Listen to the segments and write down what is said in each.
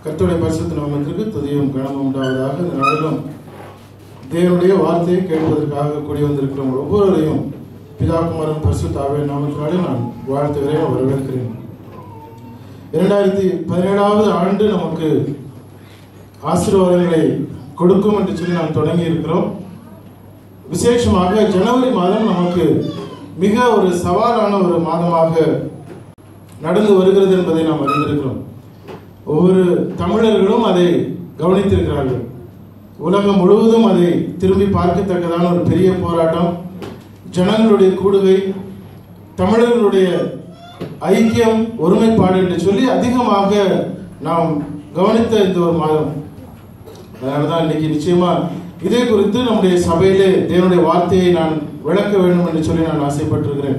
கர்த்தருடைய பரிசுத்த நாமத்திற்கு துதியும் கனமும் உண்டாவதாக இந்த நாளிலும் தேவனுடைய வார்த்தையை கேட்பதற்காக கூடி வந்திருக்கிற உங்கள் ஒவ்வொருவரையும் பிதாகுமாரன் பரிசுத்தாவே நாமத்தினாலே நான் வாழ்த்துகிறேன் வரவேற்கிறேன் இரண்டாயிரத்தி பதினேழாவது ஆண்டு நமக்கு ஆசீர்வாதங்களை கொடுக்கும் என்று சொல்லி நாம் தொடங்கி இருக்கிறோம் விசேஷமாக ஜனவரி மாதம் நமக்கு மிக ஒரு சவாலான ஒரு மாதமாக நடந்து வருகிறது என்பதை நாம் அறிந்திருக்கிறோம் ஒவ்வொரு தமிழர்களும் அதை கவனித்திருக்கிறார்கள் உலகம் முழுவதும் அதை திரும்பி பார்க்கத்தக்கதான ஒரு பெரிய போராட்டம் ஜனங்களுடைய கூடுகை தமிழர்களுடைய ஐக்கியம் ஒருமைப்பாடு என்று சொல்லி அதிகமாக நாம் கவனித்த இந்த ஒரு மாதம் அதனால தான் இன்னைக்கு நிச்சயமா இதை குறித்து நம்முடைய சபையிலே தேவனுடைய வார்த்தையை நான் விளக்க வேண்டும் என்று சொல்லி நான் ஆசைப்பட்டிருக்கிறேன்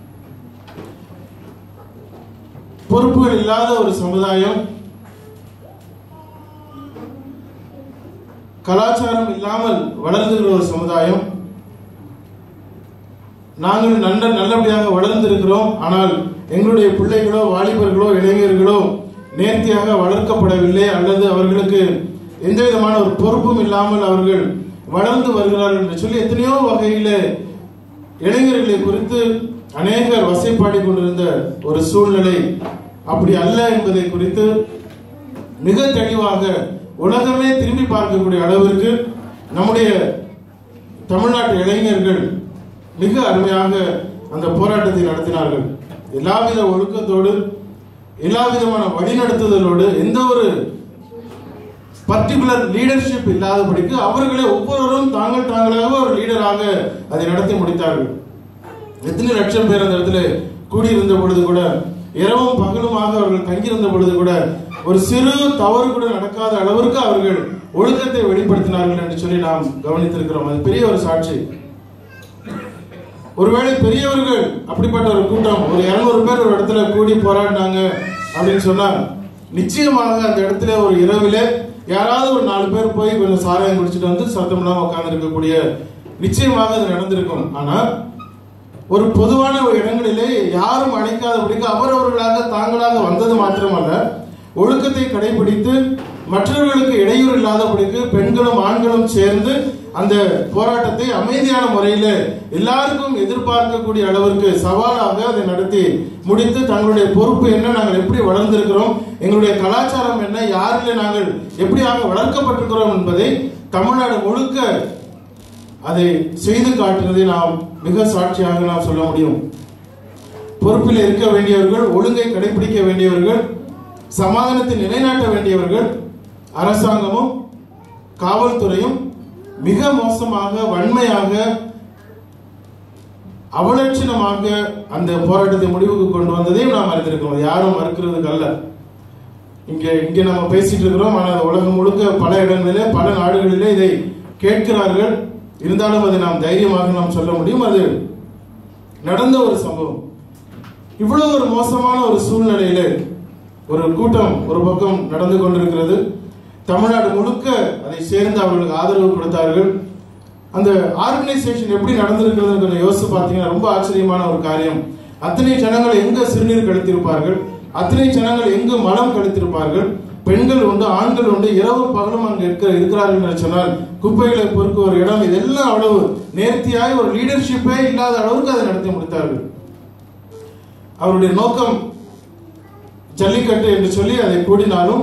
பொறுப்புகள் இல்லாத ஒரு சமுதாயம் கலாச்சாரம் இல்லாமல் வளர்ந்துகிற ஒரு சமுதாயம் நாங்கள் நல்ல நல்லபடியாக வளர்ந்திருக்கிறோம் ஆனால் எங்களுடைய பிள்ளைகளோ வாலிபர்களோ இளைஞர்களோ நேர்த்தியாக வளர்க்கப்படவில்லை அல்லது அவர்களுக்கு எந்த விதமான ஒரு பொறுப்பும் இல்லாமல் அவர்கள் வளர்ந்து வருகிறார்கள் என்று சொல்லி எத்தனையோ வகையில இளைஞர்களை குறித்து அநேகர் வசைப்பாடி கொண்டிருந்த ஒரு சூழ்நிலை அப்படி அல்ல என்பதை குறித்து மிக தெளிவாக உலகமே திரும்பி பார்க்கக்கூடிய அளவிற்கு நம்முடைய தமிழ்நாட்டு இளைஞர்கள் மிக அருமையாக அந்த போராட்டத்தை நடத்தினார்கள் எல்லாவித ஒழுக்கத்தோடு எல்லா விதமான வழிநடத்துதலோடு எந்த ஒரு பர்டிகுலர் லீடர்ஷிப் இல்லாதபடிக்கு அவர்களே ஒவ்வொருவரும் தாங்கள் தாங்களாக ஒரு லீடராக அதை நடத்தி முடித்தார்கள் எத்தனை லட்சம் பேர் அந்த இடத்துல கூடியிருந்த பொழுது கூட இரவும் பகலுமாக அவர்கள் தங்கியிருந்த பொழுது கூட ஒரு சிறு தவறு கூட நடக்காத அளவிற்கு அவர்கள் ஒழுக்கத்தை வெளிப்படுத்தினார்கள் என்று சொல்லி நாம் கவனித்திருக்கிறோம் அது பெரிய ஒரு சாட்சி ஒருவேளை பெரியவர்கள் அப்படிப்பட்ட ஒரு கூட்டம் ஒரு இருநூறு பேர் ஒரு இடத்துல கூடி போராடினாங்க அப்படின்னு சொன்னா நிச்சயமாக அந்த இடத்துல ஒரு இரவிலே யாராவது ஒரு நாலு பேர் போய் கொஞ்சம் சாராயம் குடிச்சிட்டு வந்து சத்தம் இல்லாம உட்கார்ந்து இருக்கக்கூடிய நிச்சயமாக அது நடந்திருக்கும் ஆனா ஒரு பொதுவான ஒரு இடங்களிலே யாரும் அழைக்காதபடிக்கு அவரவர்களாக தாங்களாக வந்தது மாத்திரமல்ல ஒழுக்கத்தை கடைபிடித்து மற்றவர்களுக்கு இடையூறு இல்லாதபடிக்கு பெண்களும் ஆண்களும் சேர்ந்து அந்த போராட்டத்தை அமைதியான முறையில் எல்லாருக்கும் எதிர்பார்க்கக்கூடிய அளவிற்கு சவாலாக அதை நடத்தி முடித்து தங்களுடைய பொறுப்பு என்ன நாங்கள் எப்படி வளர்ந்திருக்கிறோம் எங்களுடைய கலாச்சாரம் என்ன யாரில் நாங்கள் எப்படியாக வளர்க்கப்பட்டிருக்கிறோம் என்பதை தமிழ்நாடு முழுக்க அதை செய்து காட்டுவதை நாம் மிக சாட்சியாக நாம் சொல்ல முடியும் பொறுப்பில் இருக்க வேண்டியவர்கள் ஒழுங்கை கடைபிடிக்க வேண்டியவர்கள் சமாதானத்தை நிலைநாட்ட வேண்டியவர்கள் அரசாங்கமும் காவல்துறையும் மிக மோசமாக வன்மையாக அவலட்சணமாக அந்த போராட்டத்தை முடிவுக்கு கொண்டு வந்ததையும் நாம் அறிந்திருக்கிறோம் யாரும் மறுக்கிறதுக்கு அல்ல இங்க இங்க நம்ம பேசிட்டு இருக்கிறோம் ஆனால் உலகம் முழுக்க பல இடங்களிலே பல நாடுகளிலே இதை கேட்கிறார்கள் இருந்தாலும் அதை நாம் தைரியமாக நாம் சொல்ல முடியும் அது நடந்த ஒரு சம்பவம் இவ்வளவு ஒரு மோசமான ஒரு சூழ்நிலையில ஒரு கூட்டம் ஒரு பக்கம் நடந்து கொண்டிருக்கிறது தமிழ்நாடு முழுக்க அதை சேர்ந்து அவர்களுக்கு ஆதரவு கொடுத்தார்கள் அந்த ஆர்கனைசேஷன் எப்படி நடந்திருக்கிறது கொஞ்சம் யோசிச்சு பார்த்தீங்கன்னா ரொம்ப ஆச்சரியமான ஒரு காரியம் அத்தனை ஜனங்கள் எங்க சிறுநீர் கழித்திருப்பார்கள் அத்தனை ஜனங்கள் எங்கு மலம் கழித்திருப்பார்கள் பெண்கள் உண்டு ஆண்கள் உண்டு இரவு பகலும் அங்கு இருக்க இருக்கிறார்கள் என்று சொன்னால் குப்பைகளை பொறுக்க ஒரு இடம் இதெல்லாம் அவ்வளவு நேர்த்தியாய் ஒரு லீடர்ஷிப்பே இல்லாத அளவுக்கு அதை நடத்தி முடித்தார்கள் அவருடைய நோக்கம் ஜல்லிக்கட்டு என்று சொல்லி அதை கூடினாலும்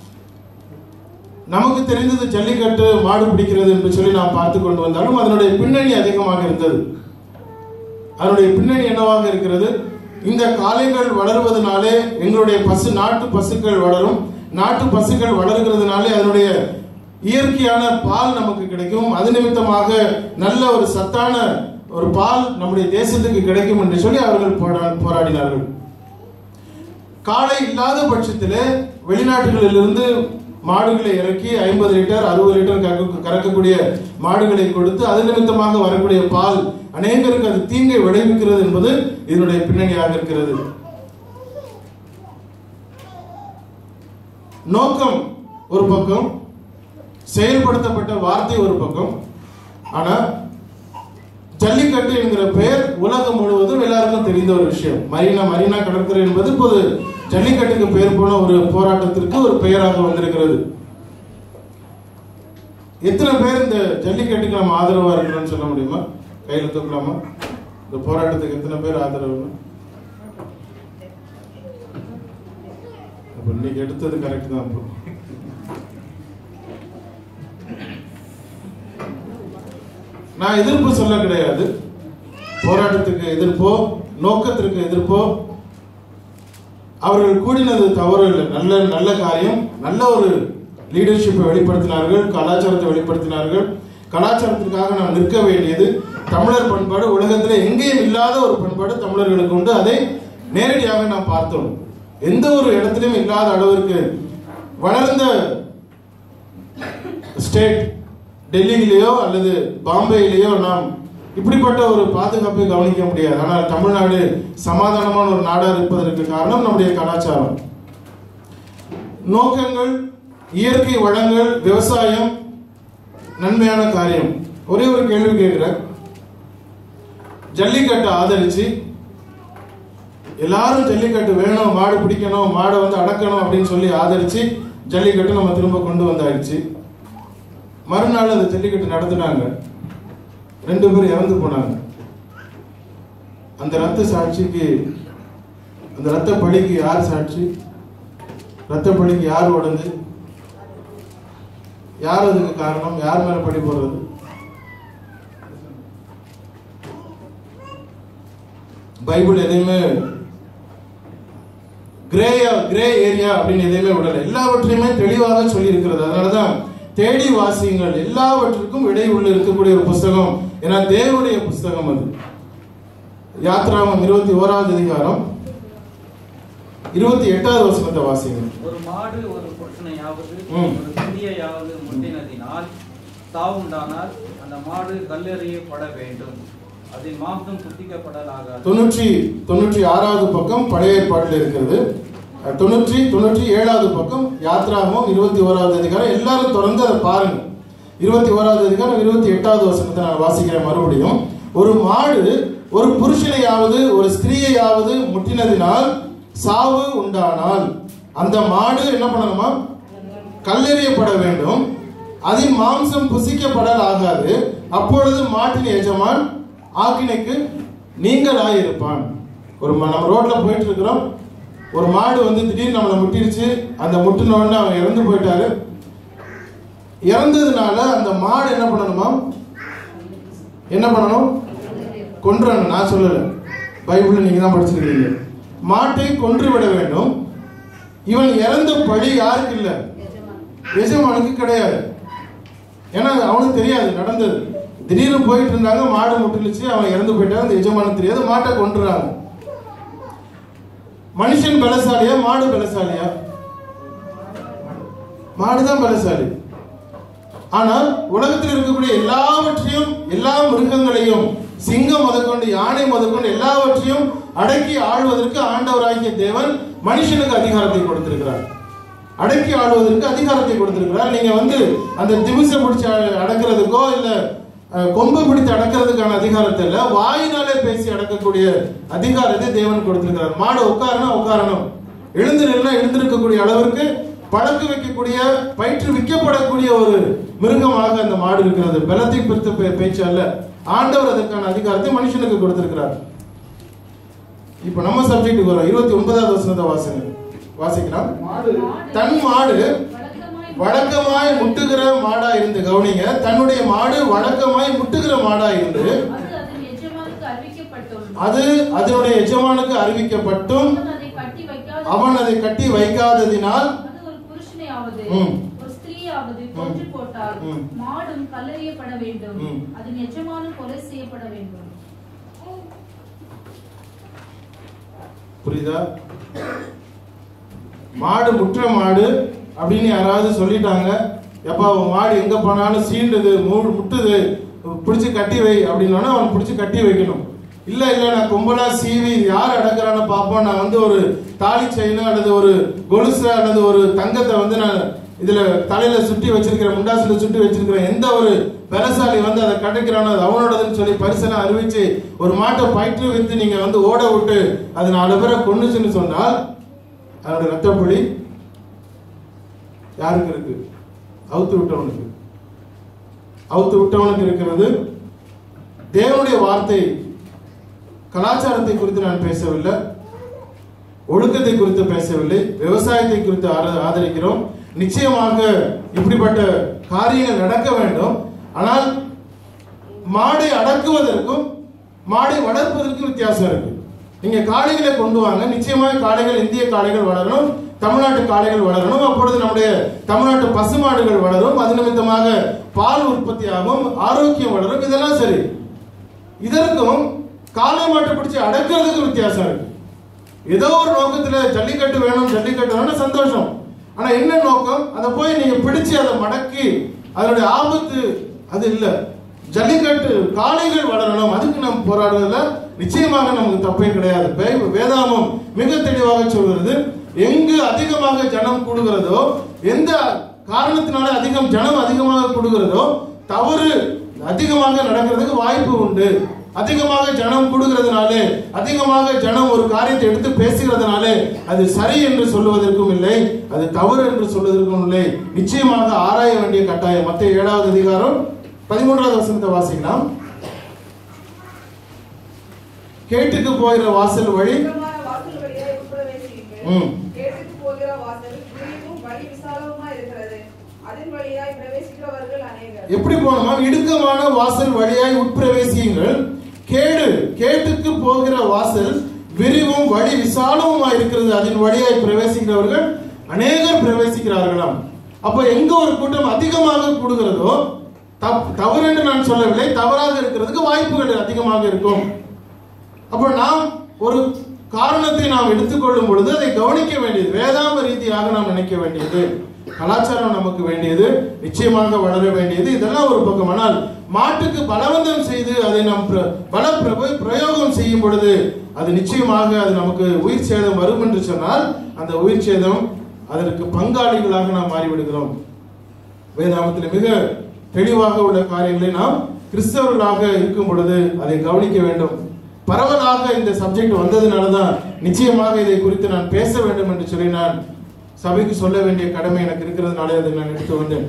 நமக்கு தெரிந்தது ஜல்லிக்கட்டு மாடு பிடிக்கிறது என்று சொல்லி நாம் பார்த்து கொண்டு வந்தாலும் அதனுடைய பின்னணி அதிகமாக இருந்தது அதனுடைய பின்னணி என்னவாக இருக்கிறது இந்த காளைகள் வளருவதனாலே எங்களுடைய பசு நாட்டு பசுக்கள் வளரும் நாட்டு பசுக்கள் வளர்கிறதுனாலே அதனுடைய இயற்கையான பால் நமக்கு கிடைக்கும் அது நிமித்தமாக நல்ல ஒரு சத்தான ஒரு பால் நம்முடைய தேசத்துக்கு கிடைக்கும் என்று சொல்லி அவர்கள் போரா- போராடினார்கள் காளை இல்லாத பட்சத்தில் வெளிநாட்டுகளிலிருந்து மாடுகளை இறக்கி ஐம்பது லிட்டர் அறுபது லிட்டர் கறக்க- கறக்கக்கூடிய மாடுகளை கொடுத்து அது நிமித்தமாக வரக்கூடிய பால் அநேகருக்கு அது தீங்கை விளைவிக்கிறது என்பது இதனுடைய பின்னணியாக இருக்கிறது நோக்கம் ஒரு பக்கம் செயல்படுத்தப்பட்ட வார்த்தை ஒரு பக்கம் ஆனா ஜல்லிக்கட்டு என்கிற பெயர் உலகம் முழுவதும் எல்லாருக்கும் தெரிந்த ஒரு விஷயம் மரீனா மரீனா கடற்கரை என்பது இப்போது ஜல்லிக்கட்டுக்கு பெயர் போன ஒரு போராட்டத்திற்கு ஒரு பெயராக வந்திருக்கிறது எத்தனை பேர் இந்த ஜல்லிக்கட்டுக்கு நம்ம ஆதரவா இருக்கிறோம்னு சொல்ல முடியுமா கையில தூக்கலாமா இந்த போராட்டத்துக்கு எத்தனை பேர் ஆதரவு அப்ப இன்னைக்கு எடுத்தது கரெக்ட் தான் அப்போ நான் எதிர்ப்பு சொல்ல கிடையாது போராட்டத்துக்கு எதிர்ப்போ நோக்கத்திற்கு எதிர்ப்போ அவர்கள் கூடினது தவறு இல்லை நல்ல நல்ல காரியம் நல்ல ஒரு லீடர்ஷிப்பை வெளிப்படுத்தினார்கள் கலாச்சாரத்தை வெளிப்படுத்தினார்கள் கலாச்சாரத்திற்காக நாம் நிற்க வேண்டியது தமிழர் பண்பாடு உலகத்தில் எங்கேயும் இல்லாத ஒரு பண்பாடு தமிழர்களுக்கு உண்டு அதை நேரடியாக நாம் பார்த்தோம் எந்த ஒரு இடத்திலும் இல்லாத அளவிற்கு வளர்ந்த ஸ்டேட் டெல்லியிலேயோ அல்லது பாம்பேயிலேயோ நாம் இப்படிப்பட்ட ஒரு பாதுகாப்பை கவனிக்க முடியாது ஆனால் தமிழ்நாடு சமாதானமான ஒரு நாடாக இருப்பதற்கு காரணம் நம்முடைய கலாச்சாரம் நோக்கங்கள் இயற்கை வளங்கள் விவசாயம் நன்மையான காரியம் ஒரே ஒரு கேள்வி கேட்கிறேன் ஜல்லிக்கட்டை ஆதரிச்சு எல்லாரும் ஜல்லிக்கட்டு வேணும் மாடு பிடிக்கணும் மாடை வந்து அடக்கணும் அப்படின்னு சொல்லி ஆதரிச்சு ஜல்லிக்கட்டு நம்ம திரும்ப கொண்டு வந்தாயிடுச்சு மறுநாள் அந்த ஜல்லிக்கட்டு நடத்துனாங்க ரெண்டு பேர் இறந்து போனாங்க அந்த ரத்த சாட்சிக்கு அந்த ரத்த பலிக்கு யார் சாட்சி ரத்த பலிக்கு யார் உடந்து யார் அதுக்கு காரணம் யார் மேல பழி போடுறது பைபிள் எதையுமே கிரே கிரே ஏரியா அப்படின்னு எதையுமே விடல எல்லாவற்றையுமே தெளிவாக சொல்லி இருக்கிறது அதனாலதான் தேடி வாசியுங்கள் எல்லாவற்றுக்கும் விடை உள்ள இருக்கக்கூடிய ஒரு புஸ்தகம் ஏன்னா தேவனுடைய புஸ்தகம் அது யாத்ராமம் இருபத்தி ஓராவது அதிகாரம் இருபத்தி எட்டாவது வசனத்தை வாசிங்க ஒரு மாடு ஒரு புருஷனையாவது ம். ஒரு சிந்தியையாவது முட்டினதினால் சாவுண்டானால் அந்த மாடு கல்லெறியப்பட வேண்டும் அதன் மாம்சம் புத்திக்கப்படலாகாது தொண்ணூற்றி தொண்ணூற்றி ஆறாவது பக்கம் பழைய ஏற்பாட்டில் இருக்கிறது அஹ், தொண்ணூற்றி தொண்ணூற்றி ஏழாவது பக்கம் யாத்ராமம் இருபத்தி ஓராவது அதிகாரம் எல்லாரும் தொடர்ந்து அதை பாருங்க இருபத்தி ஓராவது அதிகாரம் இருபத்தி எட்டாவது வசனத்தை நான் வாசிக்கிறேன் மறுபடியும் ஒரு மாடு ஒரு புருஷனையாவது ஒரு ஸ்திரீயையாவது முட்டினதினால் சாவு உண்டானால் அந்த மாடு என்ன பண்ணணுமா கல்லெறியப்பட வேண்டும் அதின் மாம்சம் புசிக்கப்படல் ஆகாது அப்பொழுது மாட்டின் எஜமான் ஆக்கினைக்கு நீங்களாயிருப்பான் ஒரு ம- நம்ம ரோட்ல போயிட்டு இருக்கிறோம் ஒரு மாடு வந்து திடீர்னு நம்மளை முட்டிருச்சு அந்த முட்டின உடனே அவன் இறந்து போயிட்டாரு இறந்ததுனால அந்த மாடு என்ன பண்ணணுமா என்ன பண்ணணும் கொன்றணும் நான் சொல்லல பைபிள் நீங்க தான் படிச்சிருக்கீங்க மாட்டை கொன்று விட வேண்டும் இவன் இறந்த பழி யாருக்கு இல்லை எஜமானுக்கு கிடையாது ஏன்னா அது அவனுக்கு தெரியாது நடந்தது திடீர்னு போயிட்டு இருந்தாங்க மாடு முட்டிலுச்சு அவன் இறந்து போயிட்டான் அந்த எஜமானுக்கு தெரியாது மாட்டை கொண்டுறாங்க மனுஷன் பலசாலியா மாடு பலசாலியா மாடுதான் பலசாலி ஆனால் உலகத்தில் இருக்கக்கூடிய எல்லாவற்றையும் எல்லா மிருகங்களையும் சிங்கம் முதற்கொண்டு யானை முதற்கொண்டு எல்லாவற்றையும் அடக்கி ஆள்வதற்கு ஆண்டவராகிய தேவன் மனுஷனுக்கு அதிகாரத்தை கொடுத்திருக்கிறார் அடக்கி ஆளுவதற்கு அதிகாரத்தை கொடுத்திருக்கிறார் நீங்க வந்து அந்த திமிசை பிடிச்சு அ- அடக்கிறதுக்கோ இல்ல அஹ், கொம்பை பிடித்து அடக்கிறதுக்கான அதிகாரத்தை இல்ல வாயினாலே பேசி அடக்கக்கூடிய அதிகாரத்தை தேவன் கொடுத்திருக்கிறார் மாடு உட்காரணும் உட்காரணும் எழுந்து நின்னா எழுந்திருக்கக்கூடிய அளவிற்கு பழக்க வைக்கக்கூடிய பயிற்று விற்கப்படக்கூடிய ஒரு மிருகமாக அந்த மாடு இருக்கிறது பலத்தை பிரித்த பே- பேச்சு அல்ல ஆண்டவர் அதற்கான அதிகாரத்தை மனுஷனுக்கு கொடுத்திருக்கிறார் இப்ப நம்ம சப்ஜெக்ட்டுக்கு வரோம் இருபத்தி ஒன்பதாவது வசனத்தை வாசிங்க வாசிக்கலாம் தன் மாடு வழக்கமாய் முட்டுகிற மாடா இருந்து கவனிங்க தன்னுடைய மாடு வழக்கமாய் முட்டுகிற மாடா இருந்து அது அதன் எஜமானுக்கு அறிவிக்கப்பட்டும் அது அதனுடைய எஜமானுக்கு அறிவிக்கப்பட்டும் அவன் அதை கட்டி வைக்காத அவன் அதை கட்டி வைக்காததினால் அது ஒரு புருஷனையாவது ம். ஒரு ஸ்திரீயாவது கொன்று போட்டால் ம். மாடும் கல்லறியப்பட வேண்டும் ம். அதன் எஜமானும் கொலை செய்யப்பட வேண்டும் புரியுதா மாடு முற்ற மாடு அப்படின்னு யாராவது சொல்லிட்டாங்க எப்பா உன் மாடு எங்க போனாலும் சீண்டுது மூ- முட்டுது பிடிச்சு கட்டி வை அப்படின்னா அவன் பிடிச்சு கட்டி வைக்கணும் இல்ல இல்ல நான் கும்பலா சீவி யார் அடக்குறான்னு பார்ப்போம் நான் வந்து ஒரு தாலி செயின் அல்லது ஒரு கொலுசு அல்லது ஒரு தங்கத்தை வந்து நான் இதுல தலையில சுட்டி வச்சிருக்கிற முண்டாசுல சுட்டி வச்சிருக்கிற எந்த ஒரு பலசாலி வந்து அதை கிடைக்கிறானோ அது அவனோடதுன்னு சொல்லி பரிசெல்லாம் அறிவிச்சு ஒரு மாட்டை பயிற்றுவித்து நீங்க வந்து ஓட விட்டு அது நாலு பேரை கொண்டுச்சுன்னு சொன்னால் அதோட ரத்தப்பொழி யாருக்கு இருக்கு அவுத்து விட்டவனுக்கு அவுத்து விட்டவனுக்கு இருக்கிறது தேவனுடைய வார்த்தை கலாச்சாரத்தை குறித்து நான் பேசவில்லை ஒழுக்கத்தை குறித்து பேசவில்லை விவசாயத்தை குறித்து ஆர- ஆதரிக்கிறோம் நிச்சயமாக இப்படிப்பட்ட காரியங்கள் நடக்க வேண்டும் ஆனால் மாடை அடக்குவதற்கும் மாடை வளர்ப்பதற்கும் வித்தியாசம் இருக்கு நீங்க காளைகளை கொண்டு வாங்க நிச்சயமாக காளைகள் இந்திய காளைகள் வளரணும் தமிழ்நாட்டு காளைகள் வளரணும் அப்பொழுது நம்முடைய தமிழ்நாட்டு பசுமாடுகள் வளரும் அது நிமித்தமாக பால் உற்பத்தி ஆகும் ஆரோக்கியம் வளரும் இதெல்லாம் சரி இதற்கும் காளை மாட்டை பிடிச்சி அடக்கிறதுக்கு வித்தியாசம் இருக்கு ஏதோ ஒரு நோக்கத்துல ஜல்லிக்கட்டு வேணும் ஜல்லிக்கட்டு வேணும் சந்தோஷம் ஆனா என்ன நோக்கம் அதை போய் நீங்க பிடிச்சு அதை மடக்கி அதனுடைய ஆபத்து அது இல்ல ஜல்லிக்கட்டு காளைகள் வளரணும் அதுக்கு நம்ம போராடுவதில்ல நிச்சயமாக நமக்கு தப்பே கிடையாது வே- வேதாமம் மிக தெளிவாக சொல்கிறது எங்கு அதிகமாக ஜனம் கூடுகிறதோ எந்த காரணத்தினால அதிகம் ஜனம் அதிகமாக கூடுகிறதோ தவறு அதிகமாக நடக்கிறதுக்கு வாய்ப்பு உண்டு அதிகமாக ஜனம் கூடுகிறதுனாலே அதிகமாக ஜனம் ஒரு காரியத்தை எடுத்து பேசுகிறதுனாலே அது சரி என்று சொல்லுவதற்கும் இல்லை அது தவறு என்று சொல்வதற்கும் இல்லை நிச்சயமாக ஆராய வேண்டிய கட்டாயம் மத்திய ஏழாவது அதிகாரம் பதிமூன்றாவது வசனத்தை வாசிக்கலாம் கேட்டுக்கு போகிற வாசல் வழி சுத்தமான வாசல் வழியாய் உட்பிரவேசியுங்கள். ம். கேட்டுக்கு போகிற வாசல் விரிவும் வழி விசாலவுமா இருக்கிறது அதன் வழியாய் பிரவேசிக்கிறவர்கள் அநேகர் எப்படி போனோமா இடுக்கமான வாசல் வழியாய் உட்பிரவேசியுங்கள் கேடு கேட்டுக்கு போகிற வாசல் விரிவும் வழி விசாலவுமா இருக்கிறது அதன் வழியாய் பிரவேசிக்கிறவர்கள் அநேகர் பிரவேசிக்கிறார்களாம் அப்ப எங்க ஒரு கூட்டம் அதிகமாக கூடுகிறதோ தப்- தவறு என்று நான் சொல்லவில்லை தவறாக இருக்கிறதுக்கு வாய்ப்புகள் அதிகமாக இருக்கும் அப்ப நாம் ஒரு காரணத்தை நாம் எடுத்துக்கொள்ளும் பொழுது அதை கவனிக்க வேண்டியது வேதாம ரீதியாக நாம் நினைக்க வேண்டியது கலாச்சாரம் நமக்கு வேண்டியது நிச்சயமாக வளர வேண்டியது இதெல்லாம் ஒரு பக்கம் ஆனால் மாட்டுக்கு பலவந்தம் செய்து அதை நாம் பிர- பல பிரப- பிரயோகம் செய்யும் பொழுது அது நிச்சயமாக அது நமக்கு உயிர் சேதம் வரும் என்று சொன்னால் அந்த உயிர் சேதம் அதற்கு பங்காளிகளாக நாம் மாறிவிடுகிறோம் வேதாமத்தில் மிக தெளிவாக உள்ள காரியங்களை நாம் கிறிஸ்தவர்களாக இருக்கும் பொழுது அதை கவனிக்க வேண்டும் பரவலாக இந்த சப்ஜெக்ட் வந்ததுனால தான் நிச்சயமாக இதை குறித்து நான் பேச வேண்டும் என்று சொல்லி நான் சபைக்கு சொல்ல வேண்டிய கடமை எனக்கு இருக்கிறதுனாலே அதை நான் எடுத்து வந்தேன்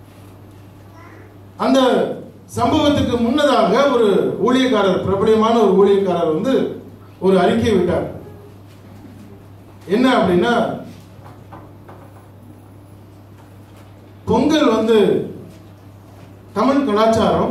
அந்த சம்பவத்துக்கு முன்னதாக ஒரு ஊழியக்காரர் பிரபலியமான ஒரு ஊழியக்காரர் வந்து ஒரு அறிக்கை விட்டார் என்ன அப்படின்னா பொங்கல் வந்து தமிழ் கலாச்சாரம்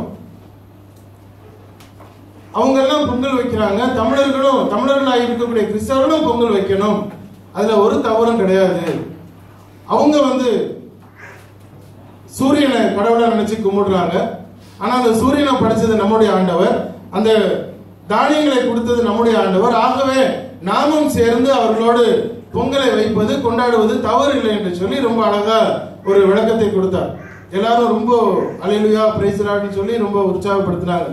அவங்க எல்லாம் பொங்கல் வைக்கிறாங்க தமிழர்களும் தமிழர்களாக இருக்கக்கூடிய கிறிஸ்தவர்களும் பொங்கல் வைக்கணும் அதுல ஒரு தவறும் கிடையாது அவங்க வந்து சூரியனை கடவுளா நினைச்சு கும்பிடுறாங்க ஆனா அந்த சூரியனை படைச்சது நம்முடைய ஆண்டவர் அந்த தானியங்களை கொடுத்தது நம்முடைய ஆண்டவர் ஆகவே நாமும் சேர்ந்து அவர்களோடு பொங்கலை வைப்பது கொண்டாடுவது தவறு இல்லை என்று சொல்லி ரொம்ப அழகா ஒரு விளக்கத்தை கொடுத்தார் எல்லாரும் ரொம்ப அலையிலுயா பிரைஸ்லான்னு சொல்லி ரொம்ப உற்சாகப்படுத்தினாங்க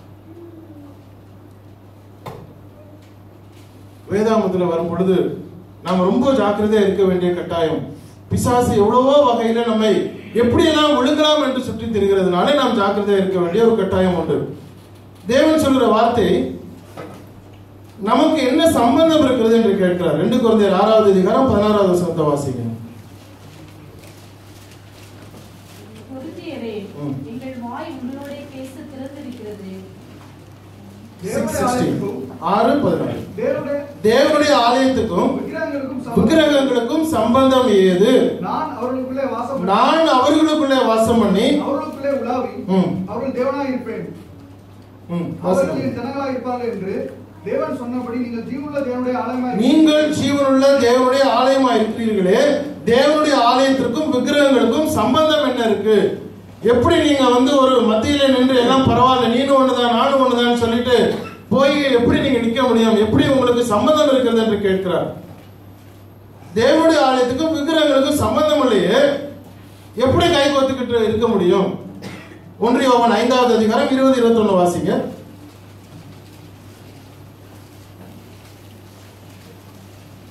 வேதாமத்துல வரும் பொழுது நாம் ரொம்ப ஜாக்கிரதையா இருக்க வேண்டிய கட்டாயம் பிசாசு எவ்வளவோ வகையில நம்மை எப்படியெல்லாம் ஒழுங்கலாம் என்று சுற்றி திரிகிறதுனால நாம் ஜாக்கிரதையா இருக்க வேண்டிய ஒரு கட்டாயம் உண்டு தேவன் சொல்கிற வார்த்தை நமக்கு என்ன சம்பந்தம் இருக்கிறது என்று கேட்கிறார் ரெண்டு குழந்தையர் ஆறாவது அதிகாரம் பதினாறாவது வசனத்தை வாசிங்க பொருத்தியரே ம். எங்கள் வாய் உங்களோட பேச திறந்திருக்கிறது சிக்ஸ் சிக்ஸ்டீன் ஆறு பதினாறு தேவனுடைய தேவனுடைய ஆலயத்துக்கும் விக்கிரகங்களுக்கும் சமம். விக்கிரகங்களுக்கும் சம்பந்தம் ஏது நான் அவர்களுக்குள்ளே வாசம் பண்ணி, நான் அவர்களுக்குள்ளே வாசம் பண்ணி அவர்களுக்குள்ளே உலாவி ம், அவர்கள் தேவனாய் இருப்பேன் ம், அவர்கள் வாசிங்க. என் ஜனங்களாய் இருப்பார்கள் என்று தேவன் சொன்னபடி நீங்கள் ஜீவனுள்ள தேவனுடைய ஆலயமாய் நீங்கள் ஜீவனுள்ள தேவனுடைய ஆலயமா இருக்கிறீர்களே தேவனுடைய ஆலயத்திற்கும் விக்கிரகங்களுக்கும் சம்பந்தம் என்ன இருக்கு எப்படி நீங்க வந்து ஒரு மத்தியில நின்று எல்லாம் பரவாயில்ல நீனும் ஒண்ணுதான் நானும் ஒண்ணுதான் சொல்லிட்டு போய் எப்படி நீங்க நிக்க முடியும் எப்படி உங்களுக்கு சம்பந்தம் இருக்கிறது என்று கேட்கிறார் தேவனுடைய ஆலயத்துக்கும் விக்கிரகங்களுக்கும் சம்பந்தம் இல்லையே எப்படி கை கோத்துக்கிட்டு இருக்க முடியும் ஒன்றிய யோவான் ஐந்தாவது அதிகாரம் இருபது இருபத்தொன்னு வாசிங்க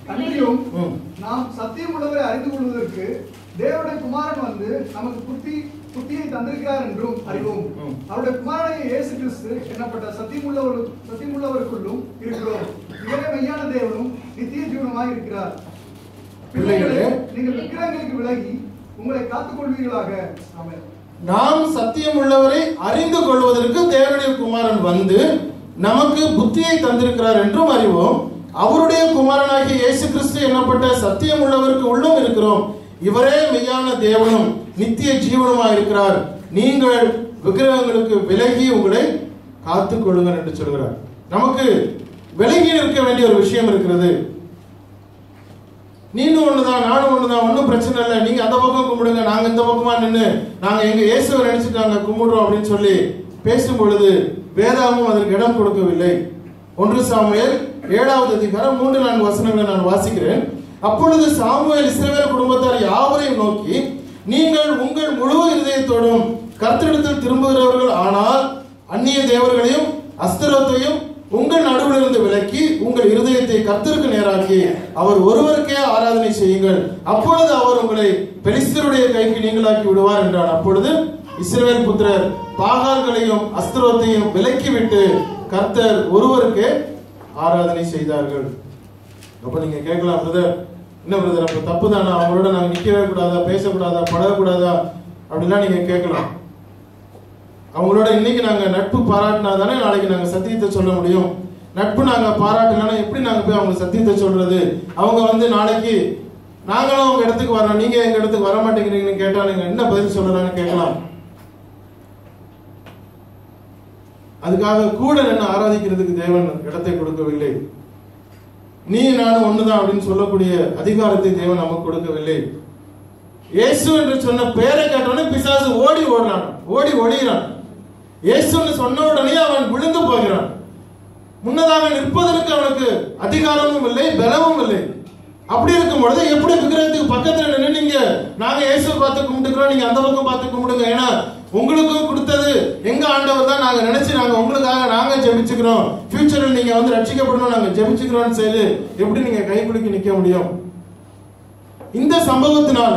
அன்றியும் ம். நாம் சத்தியம் உள்ளவரை அறிந்து கொள்வதற்கு தேவனுடைய குமாரன் வந்து நமக்கு புத்தி புத்தியை தந்திருக்கிறார் என்றும் அறிவோம் ம். அவருடைய குமாரனாகிய இயேசு கிறிஸ்து என்னப்பட்ட சத்தியமுள்ளவர் சத்தியமுள்ளவருக்குள்ளும் இருக்கிறோம் இவரே மெய்யான தேவனும் நித்திய ஜீவனுமாய் இருக்கிறார் பிள்ளைகளே நீங்கள் விக்கிரங்களுக்கு விலகி உங்களை காத்துக் கொள்வீர்களாக ஆமென் நாம் சத்தியம் உள்ளவரை அறிந்து கொள்வதற்கு தேவனுடைய குமாரன் வந்து நமக்கு புத்தியை தந்திருக்கிறார் என்றும் அறிவோம் அவருடைய குமாரனாகிய இயேசு கிறிஸ்து என்னப்பட்ட சத்தியம் உள்ளவருக்கு உள்ளும் இருக்கிறோம் இவரே மெய்யான தேவனும் நித்திய ஜீவனுமா இருக்கிறார் நீங்கள் விக்கிரகங்களுக்கு விலகி உங்களை காத்துக் கொள்ளுங்கள் என்று சொல்கிறார் நமக்கு விலகி இருக்க வேண்டிய ஒரு விஷயம் இருக்கிறது நீனும் ஒண்ணுதான் நானும் ஒண்ணுதான் ஒன்றும் பிரச்சனை இல்லை நீங்க அந்த பக்கம் கும்பிடுங்க நாங்க இந்த பக்கமா நின்று நாங்க எங்க இயேசுவை நினைச்சிட்டு நாங்க கும்பிடுறோம் அப்படின்னு சொல்லி பேசும் பொழுது வேதாகமும் அதற்கு இடம் கொடுக்கவில்லை ஒன்று சாமுவேல் ஏழாவது அதிகாரம் மூன்று நான்கு வசனங்களை நான் வாசிக்கிறேன் அப்பொழுது சாமுவேல் இஸ்ரவேல் குடும்பத்தார் யாவரையும் நோக்கி நீங்கள் உங்கள் முழு இருதயத்தோடும் கர்த்தரிடத்தில் திரும்புகிறவர்கள் ஆனால் அந்நிய தேவர்களையும் அஸ்திரத்தையும் உங்கள் நடுவில் இருந்து விலக்கி உங்கள் இருதயத்தை கர்த்தருக்கு நேராக்கி அவர் ஒருவருக்கே ஆராதனை செய்யுங்கள் அப்பொழுது அவர் உங்களை பெலிஸ்தருடைய கைக்கு நீங்களாக்கி விடுவார் என்றார் அப்பொழுது இஸ்ரவேல் புத்திரர் பாகால்களையும் அஸ்திரத்தையும் விலக்கிவிட்டு கர்த்தர் ஒருவருக்கே ஆராதனை செய்தார்கள் அப்ப நீங்க கேட்கலாம் பிரதர் என்ன பிரதர் அப்ப தப்பு தானே அவங்களோட நாங்க நிக்கவே கூடாதா பேசக்கூடாதா பழகக்கூடாதா அப்படிலாம் நீங்க கேட்கலாம் அவங்களோட இன்னைக்கு நாங்க நட்பு பாராட்டினா தானே நாளைக்கு நாங்க சத்தியத்தை சொல்ல முடியும் நட்பு நாங்க பாராட்டலன்னா எப்படி நாங்க போய் அவங்க சத்தியத்தை சொல்றது அவங்க வந்து நாளைக்கு நாங்களும் உங்க இடத்துக்கு வரோம் நீங்க எங்க இடத்துக்கு வர மாட்டேங்கிறீங்கன்னு கேட்டா நீங்க என்ன பதில் சொல்லலாம்னு கேட்கலாம் அதுக்காக கூட நின்று ஆராதிக்கிறதுக்கு தேவன் இடத்தை கொடுக்கவில்லை நீ நானும் ஒண்ணுதான் அப்படின்னு சொல்லக்கூடிய அதிகாரத்தை தேவன் நமக்கு கொடுக்கவில்லை இயேசு என்று சொன்ன பெயரை கேட்டவுடனே பிசாசு ஓடி ஓடுறான் ஓடி ஒளிகிறான் இயேசுன்னு சொன்ன உடனே அவன் விழுந்து போகிறான் முன்னதாக நிற்பதற்கு அவனுக்கு அதிகாரமும் இல்லை பலமும் இல்லை அப்படி இருக்கும் பொழுது எப்படி விக்கிரகத்துக்கு பக்கத்துல நின்று நீங்க நாங்க இயேசுவை பார்த்து கும்பிட்டுக்கிறோம் நீங்க அந்த பக்கம் பார்த்து கும்பிடுங்க ஏன்னா உங்களுக்கும் கொடுத்தது எங்க ஆண்டவர் தான் நாங்க நினைச்சு நாங்க உங்களுக்காக நாங்க ஜெபிச்சுக்கிறோம் ஃபியூச்சரில் நீங்க வந்து ரட்சிக்கப்படணும் நாங்க ஜெபிச்சுக்கிறோம்னு சொல்லி எப்படி நீங்க கைப்பிடிக்க நிக்க முடியும் இந்த சம்பவத்தினால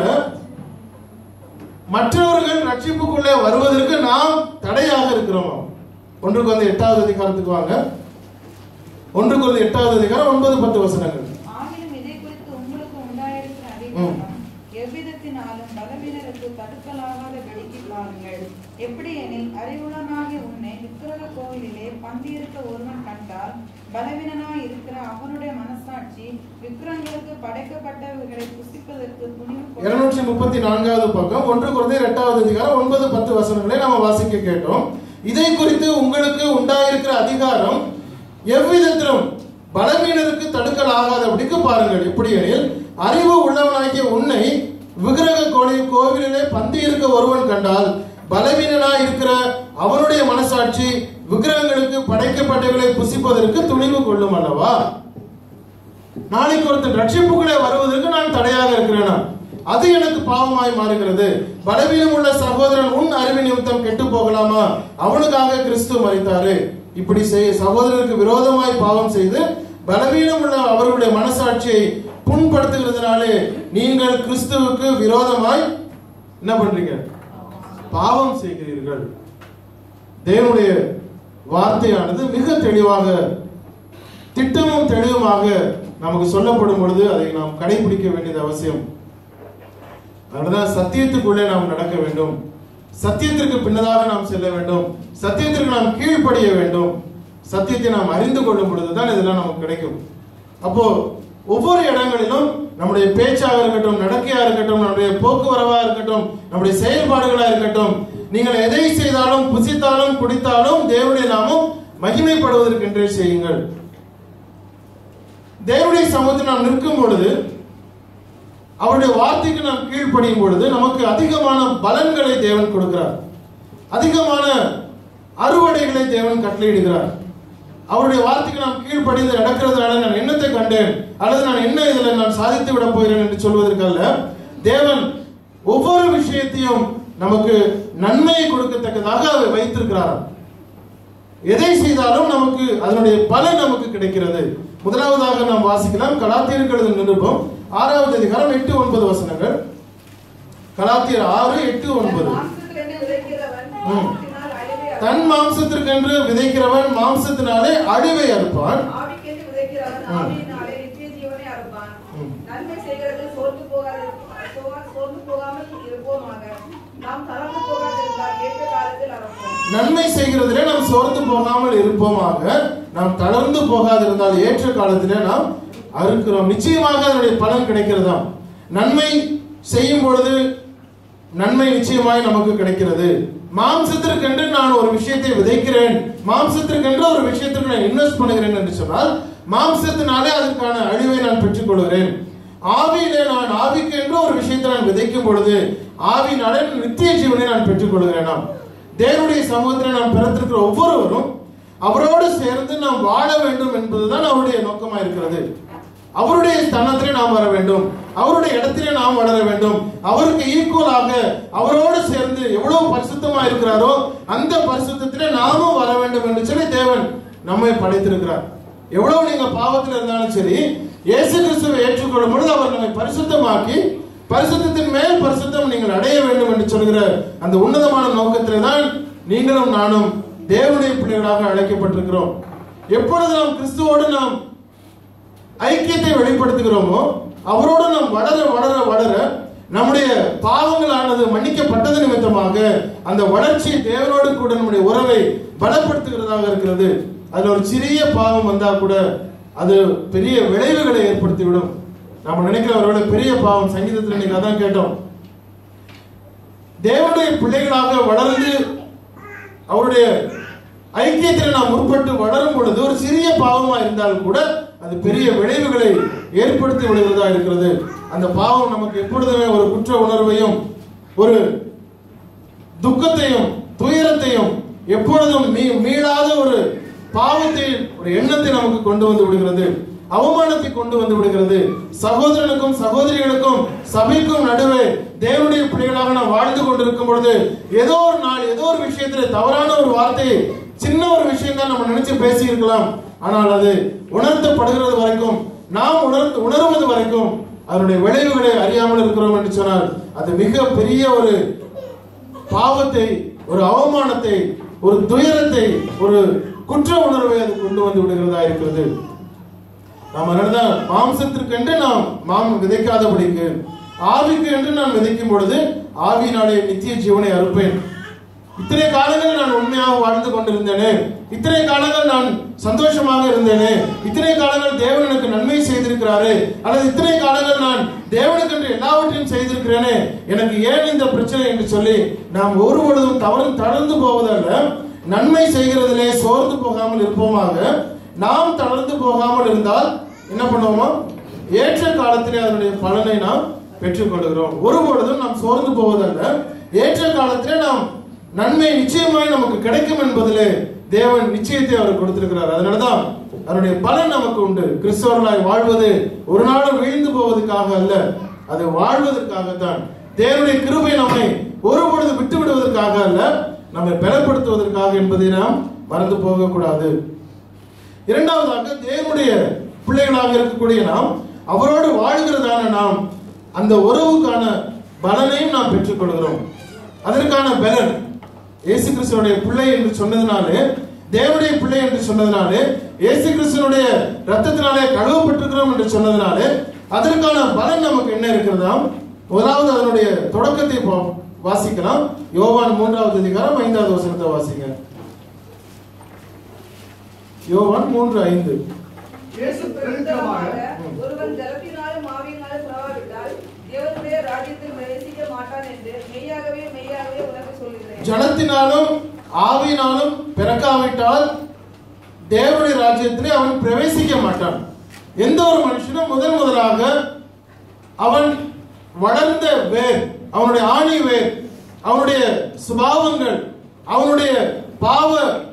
மற்றவர்கள் ரட்சிப்புக்குள்ளே வருவதற்கு நாம் தடையாக இருக்கிறோம் ஒன்றுக்கு வந்து எட்டாவது அதிகாரத்துக்கு வாங்க ஒன்றுக்கு வந்து எட்டாவது அதிகாரம் ஒன்பது பத்து வசனங்கள் ஆகிலும் இதை குறித்து உங்களுக்கு உண்டாயிருக்கிற அதிகாரம் எவ்விதத்தினாலும் பலவீனருக்கு தடுக்கலாகாதபடிக்கு பாருங்கள் எப்படி எனில் அறிவுடனாகிய உன்னை விக்கிரக கோவிலிலே பந்தியிருக்க ஒருவன் கண்டால் பலவீனனாய் இருக்கிற அவனுடைய மனசாட்சி விக்கிரகங்களுக்கு படைக்கப்பட்டவைகளை புசிப்பதற்கு துணிவு கொண்டு- இருநூற்றி முப்பத்தி நான்காவது பக்கம் ஒன்று குறைந்த எட்டாவது அதிகாரம் ஒன்பது பத்து வசனங்களை நம்ம வாசிக்க கேட்டோம் இதை குறித்து உங்களுக்கு உண்டாயிருக்கிற அதிகாரம் எவ்விதத்திலும் பலவீனருக்கு தடுக்கல் ஆகாதபடிக்கு பாருங்கள் எப்படி எனில் அறிவு உள்ளவனாகிய உன்னை விக்கிரக கோவில் கோவிலிலே பந்தி இருக்க ஒருவன் கண்டால் பலவீனனாய் இருக்கிற அவனுடைய மனசாட்சி விக்கிரகங்களுக்கு படைக்கப்பட்டவர்களை புசிப்பதற்கு துணிவு கொள்ளும் அல்லவா நாளைக்கு ஒருத்தன் ரட்சிப்புக்குள்ளே வருவதற்கு நான் தடையாக இருக்கிறேனா அது எனக்கு பாவமாய் மாறுகிறது பலவீனம் உள்ள சகோதரன் உன் அறிவு நிமித்தம் கெட்டு போகலாமா அவனுக்காக கிறிஸ்து மறித்தாரு இப்படி செய்ய சகோதரருக்கு விரோதமாய் பாவம் செய்து பலவீனம் உள்ள அவர்களுடைய மனசாட்சியை புண்படுத்துகிறதுனாலே நீங்கள் கிறிஸ்துவுக்கு விரோதமாய் என்ன பண்றீங்க பாவம் செய்கிறீர்கள் தேவனுடைய வார்த்தையானது மிக தெளிவாக திட்டமும் தெளிவுமாக நமக்கு சொல்லப்படும் பொழுது அதை நாம் கடைபிடிக்க வேண்டியது அவசியம் அதனால சத்தியத்துக்குள்ளே நாம் நடக்க வேண்டும் சத்தியத்திற்கு பின்னதாக நாம் செல்ல வேண்டும் சத்தியத்திற்கு நாம் கீழ்ப்படிய வேண்டும் சத்தியத்தை நாம் அறிந்து கொள்ளும் பொழுதுதான் இதெல்லாம் நமக்கு கிடைக்கும் அப்போ ஒவ்வொரு இடங்களிலும் நம்முடைய பேச்சாக இருக்கட்டும் நடக்கையா இருக்கட்டும் நம்முடைய போக்குவரவா இருக்கட்டும் நம்முடைய செயல்பாடுகளா இருக்கட்டும் நீங்கள் எதை செய்தாலும் புசித்தாலும் குடித்தாலும் தேவனுடைய நாமம் மகிமைப்படுவதற்கென்றே செய்யுங்கள் தேவனுடைய சமூகத்தில் நாம் நிற்கும் பொழுது அவருடைய வார்த்தைக்கு நாம் கீழ்ப்படியும் பொழுது நமக்கு அதிகமான பலன்களை தேவன் கொடுக்கிறார் அதிகமான அறுவடைகளை தேவன் கட்டளையிடுகிறார் அவருடைய வார்த்தைக்கு நாம் கீழ்ப்படிந்து நடக்கிறதுனால நான் என்னத்தை கண்டேன் அல்லது நான் என்ன இதுல நான் சாதித்து விட போகிறேன் என்று சொல்வதற்கல்ல தேவன் ஒவ்வொரு விஷயத்தையும் நமக்கு நன்மையை கொடுக்கத்தக்கதாக அவர் வைத்திருக்கிறார் எதை செய்தாலும் நமக்கு அதனுடைய பலன் நமக்கு கிடைக்கிறது முதலாவதாக நாம் வாசிக்கலாம் கலாத்தியருக்கு எழுதின நிருபம் ஆறாவது அதிகாரம் எட்டு ஒன்பது வசனங்கள் கலாத்தியர் ஆறு எட்டு ஒன்பது மாம்சத்திலிருந்து விதைக்கிறவன் ம். மாம்சத்தினால் அழிவை அறுப்பான். தன் மாம்சத்திற்கென்று விதைக்கிறவன் மாம்சத்தினாலே அழிவை அறுப்பான் ஆவிக்கென்று விதைக்கிறவன் ம். ஆவியினாலே நித்திய ஜீவனை அறுப்பான் ம். நன்மை செய்கிறது சோர்ந்து போகாது சோர்ந்து- சோர்ந்து போகாமல் இருப்போமாக நாம் தளர்ந்து போகாதிருந்தால் ஏற்ற காலத்தில் அறுப்போம் நன்மை செய்கிறதிலே நாம் சோர்ந்து போகாமல் இருப்போமாக நாம் தளர்ந்து போகாதிருந்தால் ஏற்ற காலத்திலே நாம் அறுக்கிறோம் நிச்சயமாக அதனுடைய பலன் கிடைக்கிறதாம் நன்மை செய்யும் பொழுது நன்மை நிச்சயமாய் நமக்கு கிடைக்கிறது மாம்சத்திற்கென்று நான் ஒரு விஷயத்தை விதைக்கிறேன் மாம்சத்திற்கென்று ஒரு விஷயத்திற்கு நான் இன்வெஸ்ட் பண்ணுகிறேன் என்று சொன்னால் மாம்சத்தினாலே அதற்கான அழிவை நான் பெற்றுக் கொள்கிறேன் ஆவியிலே நான் ஆவிக்கென்று ஒரு விஷயத்தை நான் விதைக்கும் பொழுது ஆவியினாலே நித்திய ஜீவனை நான் பெற்றுக் கொள்கிறேனாம் தேவனுடைய சமூகத்தில் நாம் பிறந்திருக்கிற ஒவ்வொருவரும் அவரோடு சேர்ந்து நாம் வாழ வேண்டும் என்பதுதான் அவருடைய நோக்கமா இருக்கிறது அவருடைய ஸ்தானத்திலே நாம் வர வேண்டும் அவருடைய இடத்திலே நாம் வளர வேண்டும் அவருக்கு ஈக்குவலாக அவரோடு சேர்ந்து எவ்வளவு பரிசுத்தமா இருக்கிறாரோ அந்த பரிசுத்தத்திலே நாமும் வர வேண்டும் என்று சொல்லி தேவன் நம்மை படைத்திருக்கிறார் எவ்வளவு நீங்க பாவத்தில் இருந்தாலும் சரி இயேசு கிறிஸ்துவை ஏற்றுக்கொள்ளும் பொழுது அவர் நம்மை பரிசுத்தமாக்கி பரிசுத்தத்தின் மேல் பரிசுத்தம் நீங்கள் அடைய வேண்டும் என்று சொல்கிற அந்த உன்னதமான நோக்கத்திலே தான் நீங்களும் நானும் தேவனுடைய பிள்ளைகளாக அழைக்கப்பட்டிருக்கிறோம் எப்பொழுது நாம் கிறிஸ்துவோடு நாம் ஐக்கியத்தை வெளிப்படுத்துகிறோமோ அவரோடு நாம் வளர வளர வளர நம்முடைய பாவங்களானது மன்னிக்கப்பட்டது நிமித்தமாக அந்த வளர்ச்சி தேவனோடு கூட நம்முடைய உறவை பலப்படுத்துகிறதாக இருக்கிறது அதுல ஒரு சிறிய பாவம் வந்தா கூட அது பெரிய விளைவுகளை ஏற்படுத்திவிடும் நாம நினைக்கிற ஒருவேளை பெரிய பாவம் சங்கீதத்தில் இன்னைக்கு அதான் கேட்டோம் தேவனுடைய பிள்ளைகளாக வளர்ந்து அவருடைய ஐக்கியத்தில் நாம் முற்பட்டு வளரும் பொழுது ஒரு சிறிய பாவமா இருந்தாலும் கூட அது பெரிய விளைவுகளை ஏற்படுத்தி விடுவதா இருக்கிறது அந்த பாவம் நமக்கு எப்பொழுதுமே ஒரு குற்ற உணர்வையும் ஒரு துக்கத்தையும் துயரத்தையும் எப்பொழுதும் மீ மீளாத ஒரு பாவத்தை ஒரு எண்ணத்தை நமக்கு கொண்டு வந்து விடுகிறது அவமானத்தை கொண்டு வந்து விடுகிறது சகோதரனுக்கும் சகோதரிகளுக்கும் சபைக்கும் நடுவே தேவனுடைய பிள்ளைகளாக நாம் வாழ்ந்து கொண்டிருக்கும் பொழுது ஏதோ ஒரு நாள் ஏதோ ஒரு விஷயத்துல தவறான ஒரு வார்த்தை சின்ன ஒரு விஷயம் தான் நம்ம நினைச்சு பேசி இருக்கலாம் ஆனால் அது உணர்த்தப்படுகிறது வரைக்கும் நாம் உணர்ந்து உணர்வது வரைக்கும் அதனுடைய விளைவுகளை அறியாமல் இருக்கிறோம் என்று சொன்னால் அது மிக பெரிய ஒரு பாவத்தை ஒரு அவமானத்தை ஒரு துயரத்தை ஒரு குற்ற உணர்வை அது கொண்டு வந்து விடுகிறதா இருக்கிறது நாம் அதனால்தான் மாம்சத்திற்கென்று நாம் மாம் விதைக்காதபடிக்கு ஆவிக்கு என்று நான் விதைக்கும் பொழுது ஆவியினாலே நித்திய ஜீவனை அறுப்பேன் இத்தனை காலங்கள் நான் உண்மையாக வாழ்ந்து கொண்டிருந்தேனே இத்தனை காலங்கள் நான் சந்தோஷமாக இருந்தேனே இத்தனை காலங்கள் தேவன் எனக்கு நன்மை செய்திருக்கிறாரே அல்லது இத்தனை காலங்கள் நான் தேவனுக்கென்று எல்லாவற்றையும் செய்திருக்கிறேனே எனக்கு ஏன் இந்த பிரச்சனை என்று சொல்லி நாம் ஒரு பொழுதும் தவறு தளர்ந்து போவதல்ல நன்மை செய்கிறதிலே சோர்ந்து போகாமல் இருப்போமாக நாம் தளர்ந்து போகாமல் இருந்தால் என்ன பண்ணுவோமா ஏற்ற காலத்திலே அதனுடைய பலனை நாம் பெற்றுக்கொள்கிறோம் ஒரு பொழுதும் நாம் சோர்ந்து போவதல்ல ஏற்ற காலத்திலே நாம் நன்மை நிச்சயமாய் நமக்கு கிடைக்கும் என்பதிலே தேவன் நிச்சயத்தை அவர் கொடுத்திருக்கிறார் அதனாலதான் அதனுடைய பலன் நமக்கு உண்டு கிறிஸ்தவர்களாய் வாழ்வது ஒரு நாளும் வீழ்ந்து போவதற்காக அல்ல அது வாழ்வதற்காகத்தான் தேவனுடைய கிருபை நம்மை ஒரு பொழுது விட்டு விடுவதற்காக அல்ல நம்மை பலப்படுத்துவதற்காக என்பதை நாம் மறந்து போகக்கூடாது இரண்டாவதாக தேவனுடைய பிள்ளைகளாக இருக்கக்கூடிய நாம் அவரோடு வாழ்கிறதான நாம் அந்த உறவுக்கான பலனையும் நாம் பெற்றுக்கொள்கிறோம் அதற்கான பலன் இயேசு கிறிஸ்துவனுடைய பிள்ளை என்று சொன்னதுனாலே தேவனுடைய பிள்ளை என்று சொன்னதுனாலே இயேசு கிறிஸ்துவனுடைய ரத்தத்தினாலே கழுவப்பட்டிருக்கிறோம் என்று சொன்னதுனாலே அதற்கான பலன் நமக்கு என்ன இருக்கிறதாம் முதலாவது அதனுடைய தொடக்கத்தை பா- வாசிக்கலாம் யோவான் மூன்றாவது அதிகாரம் ஐந்தாவது வசனத்தை வாசிங்க யோவான் மூன்று ஐந்து இயேசு பிரதித்தரமாக பிரதித்தரமாக ஒருவன் ஜலத்தினாலும் ஆவியினாலும் பிறவாவிட்டால் தேவனுடைய ராஜ்யத்தில் பிரவேசிக்க மாட்டான் என்று மெய்யாகவே மெய்யாகவே உனக்கு சொல்லுகிறேன் ஜனத்தினாலும் ஆவியினாலும் பிறக்காவிட்டால் தேவனுடைய ராஜ்யத்திலே அவன் பிரவேசிக்க மாட்டான் எந்த ஒரு மனுஷனும் முதல் முதலாக அவன் வளர்ந்த வேர் அவனுடைய ஆணி வேர் அவனுடைய சுபாவங்கள் அவனுடைய பாவ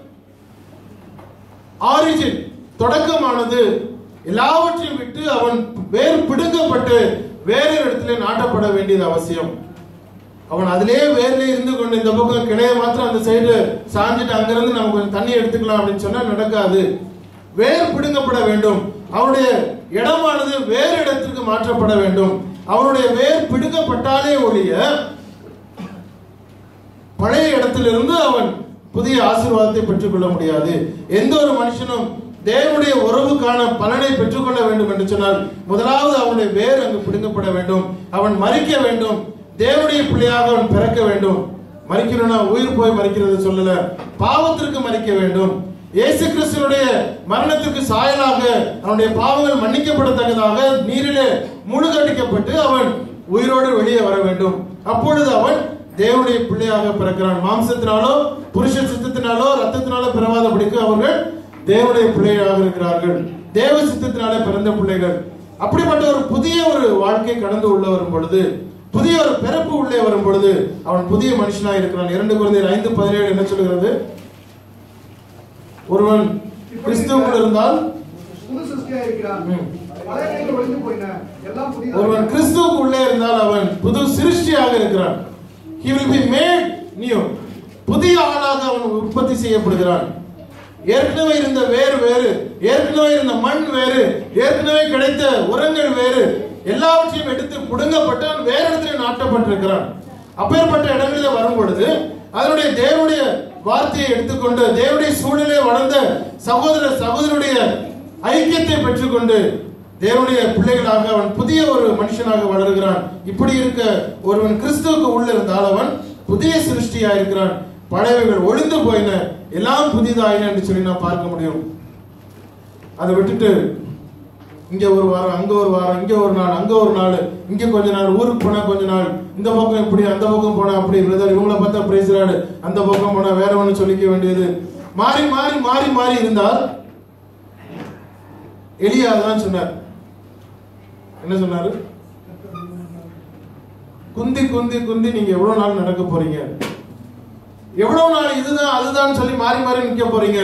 ஆரிஜின் தொடக்கமானது எல்லாவற்றையும் விட்டு அவன் வேர் பிடுங்கப்பட்டு வேறு இடத்திலே நாட்டப்பட வேண்டியது அவசியம் அவன் அதிலேயே வேர்ல இருந்து கொண்டு இந்த பக்கம் கிளைய மாத்திரம் அந்த சைடு சாஞ்சிட்டு அங்கிருந்து நம்ம கொஞ்சம் தண்ணி எடுத்துக்கலாம் அப்படின்னு சொன்னா நடக்காது வேர் பிடுங்கப்பட வேண்டும் அவருடைய இடமானது வேறு இடத்திற்கு மாற்றப்பட வேண்டும் அவருடைய வேர் பிடுங்கப்பட்டாலே ஒழிய பழைய இடத்திலிருந்து அவன் புதிய ஆசீர்வாதத்தை பெற்றுக்கொள்ள முடியாது எந்த ஒரு மனுஷனும் தேவனுடைய உறவுக்கான பலனை பெற்றுக்கொள்ள வேண்டும் என்று சொன்னால் முதலாவது அவனுடைய வேர் அங்கு பிடுங்கப்பட வேண்டும் அவன் மறிக்க வேண்டும் தேவனுடைய பிள்ளையாக அவன் பிறக்க வேண்டும் மறிக்கணும்னா உயிர் போய் மறிக்கிறது சொல்லல பாவத்திற்கு மறிக்க வேண்டும் இயேசு கிறிஸ்துனுடைய மரணத்திற்கு சாயலாக அவனுடைய பாவங்கள் மன்னிக்கப்படத்தக்கதாக நீரிலே முழுகடிக்கப்பட்டு அவன் உயிரோடு வெளியே வர வேண்டும் அப்பொழுது அவன் தேவனுடைய பிள்ளையாக பிறக்கிறான் மாம்சத்தினாலோ புருஷ சித்தத்தினாலோ ரத்தத்தினாலோ பிறவாதபடிக்கு அவர்கள் தேவனுடைய பிள்ளையாக இருக்கிறார்கள் தேவ சித்தத்தினாலே பிறந்த பிள்ளைகள் அப்படிப்பட்ட ஒரு புதிய ஒரு வாழ்க்கை கடந்து உள்ள வரும் பொழுது புதிய ஒரு பிறப்பு உள்ளே வரும் பொழுது அவன் புதிய மனுஷனாக இருக்கிறான் இரண்டு குழந்தையர் ஐந்து பதினேழு என்ன சொல்கிறது ஒருவன் கிறிஸ்துவுக்குள் இருந்தால் புது சிருஷ்டியா இருக்கிறான் ம். பழைய ஒழிந்து போயின எல்லாம் புதிதாக ஒருவன் கிறிஸ்துவுக்கு உள்ளே இருந்தால் அவன் புது சிருஷ்டியாக இருக்கிறான் he will be made new புதிய ஆளாக அவன் உற்பத்தி செய்யப்படுகிறான் ஏற்கனவே இருந்த வேறு வேறு ஏற்கனவே இருந்த மண் வேறு ஏற்கனவே கிடைத்த உரங்கள் வேறு எல்லாவற்றையும் எடுத்து புடுங்கப்பட்டு அவன் வேறு இடத்துல நாட்டப்பட்டிருக்கிறான் அப்பேற்பட்ட இடங்களில் வரும் பொழுது அதனுடைய தேவனுடைய வார்த்தையை எடுத்துக்கொண்டு தேவனுடைய சூழலே வளர்ந்த சகோதர சகோதரனுடைய ஐக்கியத்தை பெற்றுக்கொண்டு தேவனுடைய பிள்ளைகளாக அவன் புதிய ஒரு மனுஷனாக வளருகிறான் இப்படி இருக்க ஒருவன் கிறிஸ்துவுக்கு உள்ள இருந்தால் அவன் புதிய சிருஷ்டியா இருக்கிறான் பழையவைகள் ஒளிந்து போயின எல்லாம் புதிதாயின என்று சொல்லி நான் பார்க்க முடியும் அதை விட்டுட்டு இங்க ஒரு வாரம் அங்க ஒரு வாரம் இங்க ஒரு நாள் அங்க ஒரு நாள் இங்க கொஞ்ச நாள் ஊருக்கு போனா கொஞ்ச நாள் இந்த பக்கம் இப்படி அந்த பக்கம் போனா அப்படி பிரதர் இவங்கள பார்த்தா பிரைஸ்ராடு அந்த பக்கம் போனா வேற ஒண்ணு சொல்லிக்க வேண்டியது மாறி மாறி மாறி மாறி இருந்தால் எலியா தான் சொன்னார் என்ன சொன்னாரு குந்தி குந்தி குந்தி நீங்க எவ்வளவு நாள் நடக்க போறீங்க எவ்வளவு நாள் இதுதான் அதுதான் சொல்லி மாறி மாறி நிக்க போறீங்க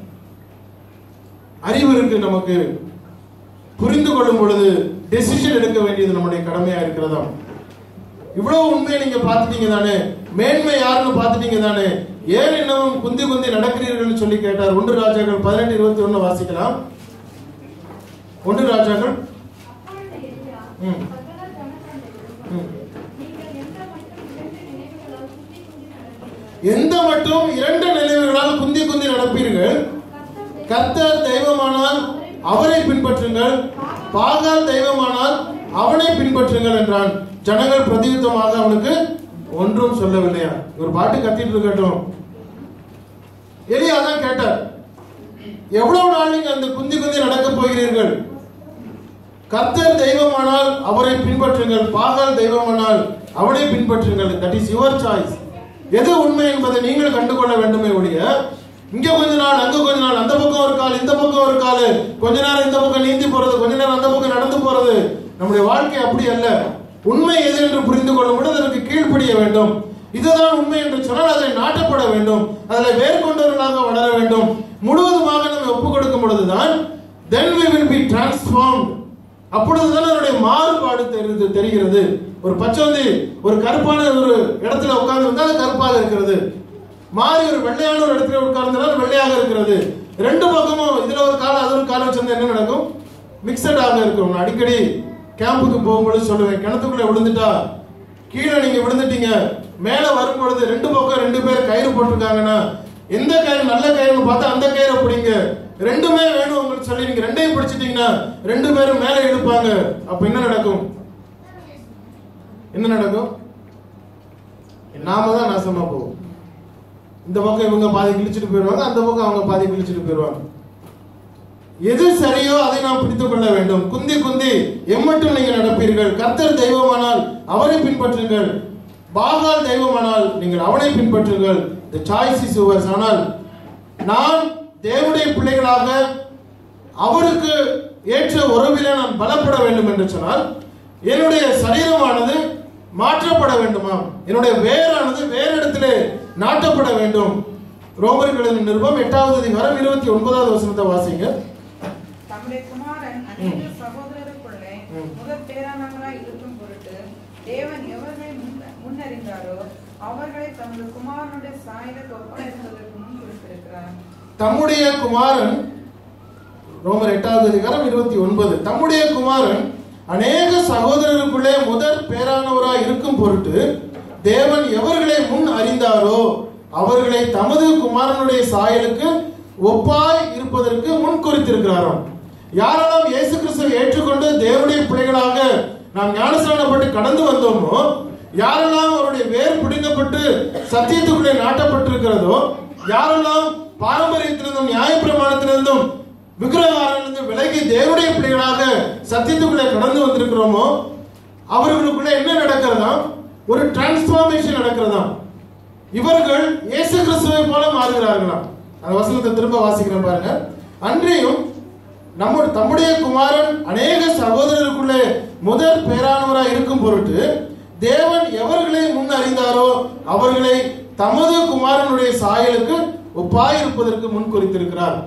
அறிவு இருக்கு நமக்கு புரிந்து கொள்ளும் பொழுது டெசிஷன் எடுக்க வேண்டியது நம்முடைய கடமையா இருக்கிறதா இவ்வளவு உண்மையை நீங்க பார்த்துட்டீங்க தானே மேன்மை யாருன்னு பார்த்துட்டீங்க தானே ஏன் இன்னமும் குந்தி குந்தி நடக்கிறீர்கள் சொல்லி கேட்டார் ஒன்று ராஜாக்கள் பதினெட்டு இருபத்தி ஒண்ணு வாசிக்கலாம் ஒன்று ராஜாக்கள் அப்பொழுது எலியா, ம். சகல ஜனங்களுக்கும், ம். நீங்கள் எந்த மட்டும் இரண்டு நினைவுகளால் குந்தி குந்தி நடந்தீர்கள். எந்த மட்டும் இரண்டு நினைவுகளால் குந்தி குந்தி நடப்பீர்கள் கர்த்தர் கர்த்தர் தெய்வமானால் அவரை பின்பற்றுங்கள் பாகால் தெய்வமானால் அவனை பின்பற்றுங்கள் என்றான் ஜனங்கள் பிரதியுத்தமாக அவனுக்கு ஒன்றும் சொல்லவில்லையா ஒரு பாட்டு கத்திட்டு இருக்கட்டும் எலியா தான் கேட்டார் எவ்வளவு நாள் நீங்க அந்த குந்தி குந்தி நடக்க போகிறீர்கள் கர்த்தர் தெய்வமானால் அவரை பின்பற்றுங்கள் பாகால் தெய்வமானால் அவனை பின்பற்றுங்கள் தட் இஸ் யுவர் சாய்ஸ் எது உண்மை என்பதை நீங்கள் கண்டுகொள்ள வேண்டுமே ஒழிய இங்க கொஞ்ச நாள் அங்க கொஞ்ச நாள் அந்த பக்கம் ஒரு கால் இந்த பக்கம் ஒரு கால் கொஞ்ச நேரம் இந்த பக்கம் நீந்தி போறது கொஞ்ச நேரம் அந்த பக்கம் நடந்து போறது நம்முடைய வாழ்க்கை அப்படி அல்ல உண்மை எது என்று புரிந்து கொள்ளும் பொழுது அதற்கு கீழ்ப்படிய வேண்டும் இதுதான் உண்மை என்று சொன்னால் அதை நாட்டப்பட வேண்டும் அதில் வேர்கொண்டவர்களாக வளர வேண்டும் முழுவதுமாக நம்ம ஒப்புக் கொடுக்கும் பொழுதுதான் then we will be transformed அப்பொழுதுதான் அதனுடைய மாறுபாடு தெரிந்து தெரிகிறது ஒரு பச்சோந்தி ஒரு கருப்பான ஒரு இடத்துல உட்கார்ந்து இருந்தால் அது கருப்பாக இருக்கிறது மாறி ஒரு வெள்ளையான ஒரு இடத்துல உட்கார்ந்தால் வெள்ளையாக இருக்கிறது ரெண்டு பக்கமும் இதுல ஒரு காலம் அது ஒரு காலம் வச்சிருந்தா என்ன நடக்கும் மிக்சடாக இருக்கும் நான் அடிக்கடி கேம்புக்கு போகும்பொழுது சொல்லுவேன் கிணத்துக்குள்ள விழுந்துட்டா கீழே நீங்க விழுந்துட்டீங்க மேல வரும் பொழுது ரெண்டு பக்கம் ரெண்டு பேர் கயிறு போட்டிருக்காங்கன்னா எந்த கயிறு நல்ல கயிறுன்னு பார்த்தா அந்த கயிறை பிடிங்க ரெண்டுமே வேணும் உங்களுக்கு சொல்லி நீங்க ரெண்டையும் பிடிச்சிட்டீங்கன்னா ரெண்டு பேரும் மேலே இழுப்பாங்க அப்ப என்ன நடக்கும் என்ன நடக்கும் நாம தான் நாசமா போவோம் இந்த பக்கம் இவங்க பாதி கிழிச்சிட்டு போயிடுவாங்க அந்த பக்கம் அவங்க பாதி கிழிச்சிட்டு போயிடுவாங்க எது சரியோ அதை நாம் பிடித்துக் கொள்ள வேண்டும் குந்தி குந்தி எம்மட்டும் நீங்கள் நடப்பீர்கள் கர்த்தர் தெய்வமானால் அவரை பின்பற்றுங்கள் பாகால் தெய்வமானால் நீங்கள் அவனை பின்பற்றுங்கள் the choice is yours ஆனால் நான் தேவனுடைய பிள்ளைகளாக அவருக்கு ஏற்ற உறவிலே நான் பலப்பட வேண்டும் என்று சொன்னால் என்னுடைய சரீரமானது மாற்றப்பட வேண்டுமா என்னுடைய வேரானது வேறு இடத்திலே நாட்டப்பட வேண்டும் ரோமர்களின் நிருபம் எட்டாவது அதிகாரம் இருபத்தி ஒன்பதாவது வசனத்தை வாசிங்க தம்முடைய குமாரன் அநேக சகோதரருக்குள்ளே ம். முதற் பேரானவராய் இருக்கும் பொருட்டு தேவன் எவர்களை முன்- முன்னறிந்தாரோ அவர்களை தமது குமாரனுடைய சாயலுக்கு ஒப்படைப்பதற்கு முன் குறிப்பிட்டிருக்கிறார் தம்முடைய குமாரன் ரோமர் எட்டாவது அதிகாரம் இருபத்தி ஒன்பது தம்முடைய குமாரன் அநேக சகோதரருக்குள்ளே முதற் பேரானவராய் இருக்கும் பொருட்டு தேவன் எவர்களை முன் அறிந்தாரோ அவர்களை தமது குமாரனுடைய சாயலுக்கு ஒப்பாய் இருப்பதற்கு முன் குறித்திருக்கிறாராம் யாரெல்லாம் இயேசு கிறிஸ்துவை ஏற்றுக்கொண்டு தேவனுடைய பிள்ளைகளாக நாம் ஞானஸ்நானப்பட்டு கடந்து வந்தோமோ யாரெல்லாம் அவருடைய வேர் பிடுங்கப்பட்டு சத்தியத்துக்குள்ளே நாட்டப்பட்டிருக்கிறதோ யாரெல்லாம் பாரம்பரியத்திலிருந்தும் நியாயப்பிரமாணத்திலிருந்தும் விக்கிரகாரிலிருந்து விலகி தேவனுடைய பிள்ளைகளாக சத்தியத்துக்குள்ளே கடந்து வந்திருக்கிறோமோ அவர்களுக்குள்ள என்ன நடக்கிறதா ஒரு டிரான்ஸ்பார்மேஷன் நடக்கிறதா இவர்கள் இயேசு கிறிஸ்துவை போல மாறுகிறார்களாம் அந்த வசனத்தை திரும்ப வாசிக்கிறேன் பாருங்க அன்றையும் நம்ம தம்முடைய குமாரன் அநேக சகோதரருக்குள்ளே முதல் பேரானவராய் இருக்கும் பொருட்டு தேவன் எவர்களை முன் அறிந்தாரோ அவர்களை தமது குமாரனுடைய சாயலுக்கு ஒப்பாயிருப்பதற்கு முன் குறித்திருக்கிறார்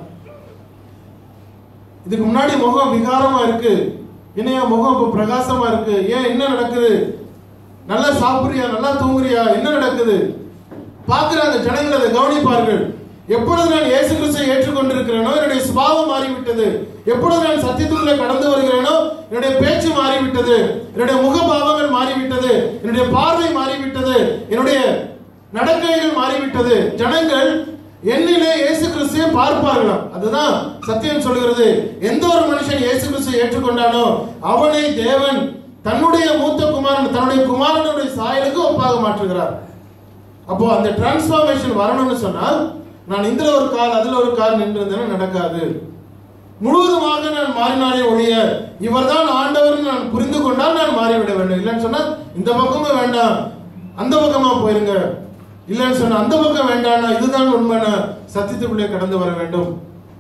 இதுக்கு முன்னாடி முகம் விகாரமா இருக்கு என்னையா முகம் இப்ப பிரகாசமா இருக்கு ஏன் என்ன நடக்குது நல்லா சாப்பிடுறியா நல்லா தூங்குறியா என்ன நடக்குது பார்க்கிறாங்க ஜனங்கள் அதை கவனிப்பார்கள் எப்பொழுது நான் இயேசு கிறிஸ்துவை ஏற்றுக்கொண்டிருக்கிறேனோ என்னுடைய சுபாவம் மாறிவிட்டது எப்பொழுது நான் சத்தியத்துக்குள்ளே கடந்து வருகிறேனோ என்னுடைய பேச்சு மாறிவிட்டது என்னுடைய முகபாவங்கள் மாறிவிட்டது என்னுடைய பார்வை மாறிவிட்டது என்னுடைய நடக்கைகள் மாறிவிட்டது ஜனங்கள் என்னிலே இயேசு கிறிஸ்துவை பார்ப்பார்களாம் அதுதான் சத்தியம் சொல்கிறது எந்த ஒரு மனுஷன் இயேசு கிறிஸ்துவை ஏற்றுக்கொண்டானோ அவனை தேவன் தன்னுடைய மூத்த குமாரன் தன்னுடைய குமாரனுடைய சாயலுக்கு ஒப்பாக மாற்றுகிறார் அப்போ அந்த டிரான்ஸ்பார்மேஷன் வரணும்னு சொன்னால் நான் இதுல ஒரு கால் அதுல ஒரு கால் நின்று நடக்காது முழுவதுமாக நான் மாறினாலே ஒழிய இவர்தான் ஆண்டவர் நான் புரிந்து கொண்டால் நான் மாறிவிட வேண்டும் இல்லைன்னு சொன்னா இந்த பக்கமும் வேண்டாம் அந்த பக்கமா போயிருங்க இல்லைன்னு சொன்னா அந்த பக்கம் வேண்டாம்னா இதுதான் உண்மையான சத்தியத்துக்குள்ளே கடந்து வர வேண்டும்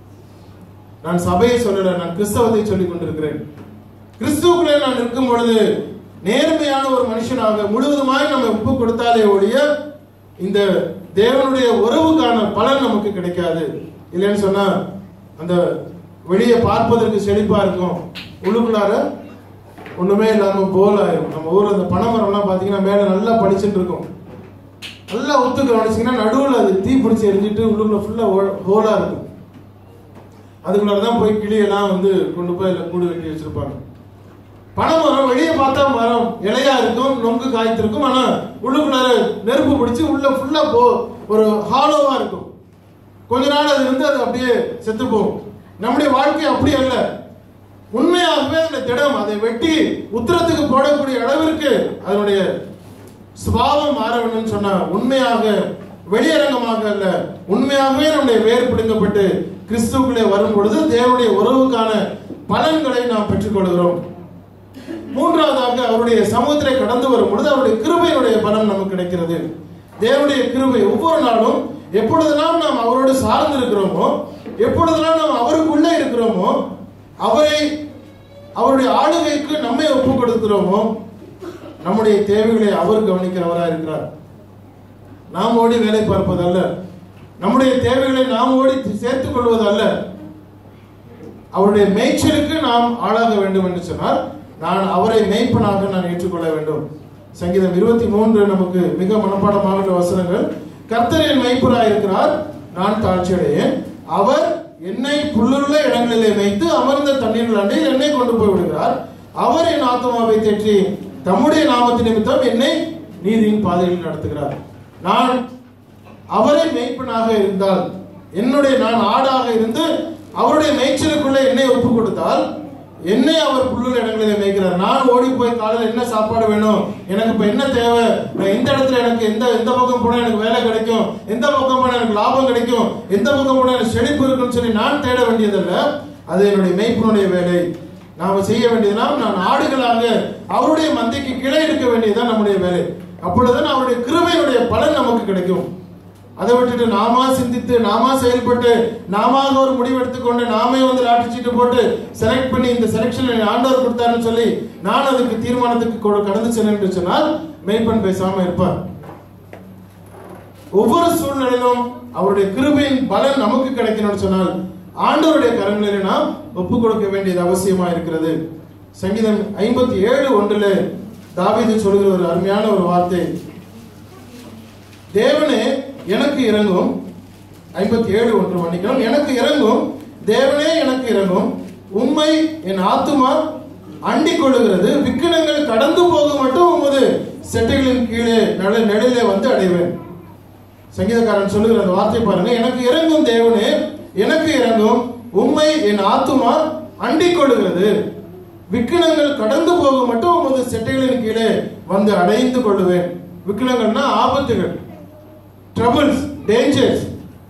நான் சபையை சொல்லல நான் கிறிஸ்தவத்தை சொல்லிக் கொண்டிருக்கிறேன் கிறிஸ்துவுக்குள்ளே நான் இருக்கும் பொழுது நேர்மையான ஒரு மனுஷனாக முழுவதுமாய் நம்ம ஒப்பு கொடுத்தாலே ஒழிய இந்த தேவனுடைய உறவுக்கான பலன் நமக்கு கிடைக்காது இல்லைன்னு சொன்னா அந்த வெளியே பார்ப்பதற்கு செழிப்பா இருக்கும் உள்ளுக்குள்ளார ஒண்ணுமே இல்லாம போல் ஆயிரும் நம்ம ஊர்ல அந்த பனைமரம்லாம் பாத்தீங்கன்னா மேல நல்லா படிச்சுட்டு இருக்கும் நல்லா ஒத்து கவனிச்சீங்கன்னா நடுவுல அது தீ பிடிச்சி எரிஞ்சிட்டு உள்ளுக்குள்ள ஃபுல்லா ஹோலா இருக்கும் அதுக்குள்ளார தான் போய் கிளியெல்லாம் வந்து கொண்டு போய் அதில் கூடு வெட்டி வச்சிருப்பாங்க பனைமரம் வெளியே பார்த்தா மரம் இலையா இருக்கும் நொங்கு காய்த்திருக்கும் ஆனா உள்ளுக்குள்ளார நெருப்பு பிடிச்சி உள்ள ஃபுல்லா போ ஒரு ஹாலோவா இருக்கும் கொஞ்ச நாள் அது வந்து அது அப்படியே செத்து போகும் நம்முடைய வாழ்க்கை அப்படி அல்ல உண்மையாகவே அந்த திடம் அதை வெட்டி உத்தரத்துக்கு போடக்கூடிய அளவிற்கு அதனுடைய சுபாவம் மாற வேண்டும்னு சொன்னா உண்மையாக வெளியரங்கமாக அல்ல உண்மையாகவே நம்முடைய வேர் பிடுங்கப்பட்டு கிறிஸ்துவுக்குள்ளே வரும் பொழுது தேவனுடைய உறவுக்கான பலன்களை நாம் பெற்றுக்கொள்கிறோம் மூன்றாவதாக அவருடைய சமூகத்திலே கடந்து வரும் பொழுது அவருடைய கிருபையினுடைய பலன் நமக்கு கிடைக்கிறது தேவனுடைய கிருபை ஒவ்வொரு நாளும் எப்பொழுதெல்லாம் நாம் அவரோடு சார்ந்து இருக்கிறோமோ எப்பொழுதெல்லாம் நாம் அவருக்குள்ளே இருக்கிறோமோ அவரை அவருடைய ஆளுகைக்கு நம்மை ஒப்பு கொடுக்கிறோமோ நம்முடைய தேவைகளை அவர் கவனிக்கிறவராக இருக்கிறார் நாம் ஓடி வேலை பார்ப்பதல்ல நம்முடைய தேவைகளை நாம் ஓடி சேர்த்துக் கொள்வதல்ல அவருடைய மேய்ச்சலுக்கு நாம் ஆளாக வேண்டும் என்று சொன்னால் நான் அவரை மேய்ப்பனாக நான் ஏற்றுக்கொள்ள வேண்டும் சங்கீதம் இருபத்தி மூன்று நமக்கு மிக மனப்பாடமான வசனங்கள் கர்த்தர் என் மேய்ப்பராய் இருக்கிறார் நான் தாழ்ச்சியடையேன் அவர் என்னை புல்லுள்ள இடங்களிலே வைத்து அமர்ந்த தண்ணீர்கள் அண்டையில் என்னை கொண்டு போய் விடுகிறார் அவர் என் ஆத்மாவை தேற்றி தம்முடைய நாமத்தின் நிமித்தம் என்னை நீதியின் பாதையில் நடத்துகிறார் நான் அவரை மேய்ப்பனாக இருந்தால் என்னுடைய நான் ஆடாக இருந்து அவருடைய மேய்ச்சலுக்குள்ளே என்னை ஒப்பு கொடுத்தால் என்னை அவர் புல்லுள்ள இடங்களிலே மேய்க்கிறார் நான் ஓடி போய் காலையில் என்ன சாப்பாடு வேணும் எனக்கு இப்ப என்ன தேவை நான் எந்த இடத்துல எனக்கு எந்த எந்த பக்கம் போனா எனக்கு வேலை கிடைக்கும் எந்த பக்கம் போனா எனக்கு லாபம் கிடைக்கும் எந்த பக்கம் போனா எனக்கு செழிப்பு இருக்கும்னு சொல்லி நான் தேட வேண்டியதல்ல அது என்னுடைய மேய்ப்பனுடைய வேலை நாம செய்ய வேண்டியதுனால் நான் ஆடுகளாக அவருடைய மந்தைக்கு கிளை எடுக்க வேண்டியதுதான் நம்முடைய வேலை அப்பொழுதுதான் அவருடைய கிருபையினுடைய பலன் நமக்கு கிடைக்கும் அதை விட்டுட்டு நாமா சிந்தித்து நாமா செயல்பட்டு நாம ஒரு முடிவு எடுத்துக்கொண்டு நாமே வந்து லாட்டரி சீட்டு போட்டு செலக்ட் பண்ணி இந்த செலெக்ஷன் ஆண்டவர் கொடுத்தாருன்னு சொல்லி நான் அதுக்கு தீர்மானத்துக்கு கொ- கடந்து சென்றேன் என்று சொன்னால் மெய்ப்பன் பேசாம இருப்பார் ஒவ்வொரு சூழ்நிலையிலும் அவருடைய கிருபையின் பலன் நமக்கு கிடைக்கணும்னு சொன்னால் ஆண்டவருடைய கரங்களிலே நாம் ஒப்பு கொடுக்க வேண்டியது அவசியமா இருக்கிறது சங்கீதம் ஐம்பத்தி ஏழு ஒன்றுல தாவீது சொல்கிற ஒரு அருமையான ஒரு வார்த்தை தேவனே எனக்கு இறங்கும் ஐம்பத்தி ஏழு ஒன்று மன்னிக்கிறோம் எனக்கு இறங்கும் தேவனே எனக்கு இறங்கும் உண்மை என் ஆத்துமா அண்டிக் கொள்ளுகிறது விக்கினங்கள் கடந்து போக மட்டும் உமது செட்டைகளின் கீழே நட நிழலிலே வந்து அடைவேன் சங்கீதக்காரன் சொல்லுகிற அந்த வார்த்தை பாருங்க எனக்கு இறங்கும் தேவனே எனக்கு இறங்கும் உண்மை என் ஆத்துமா அண்டிக் கொள்ளுகிறது விக்கினங்கள் கடந்து போக மட்டும் உமது செட்டைகளின் கீழே வந்து அடைந்து கொள்ளுவேன் விக்கினங்கள்னா ஆபத்துகள் ட்ரபிள்ஸ் டேஞ்சர்ஸ்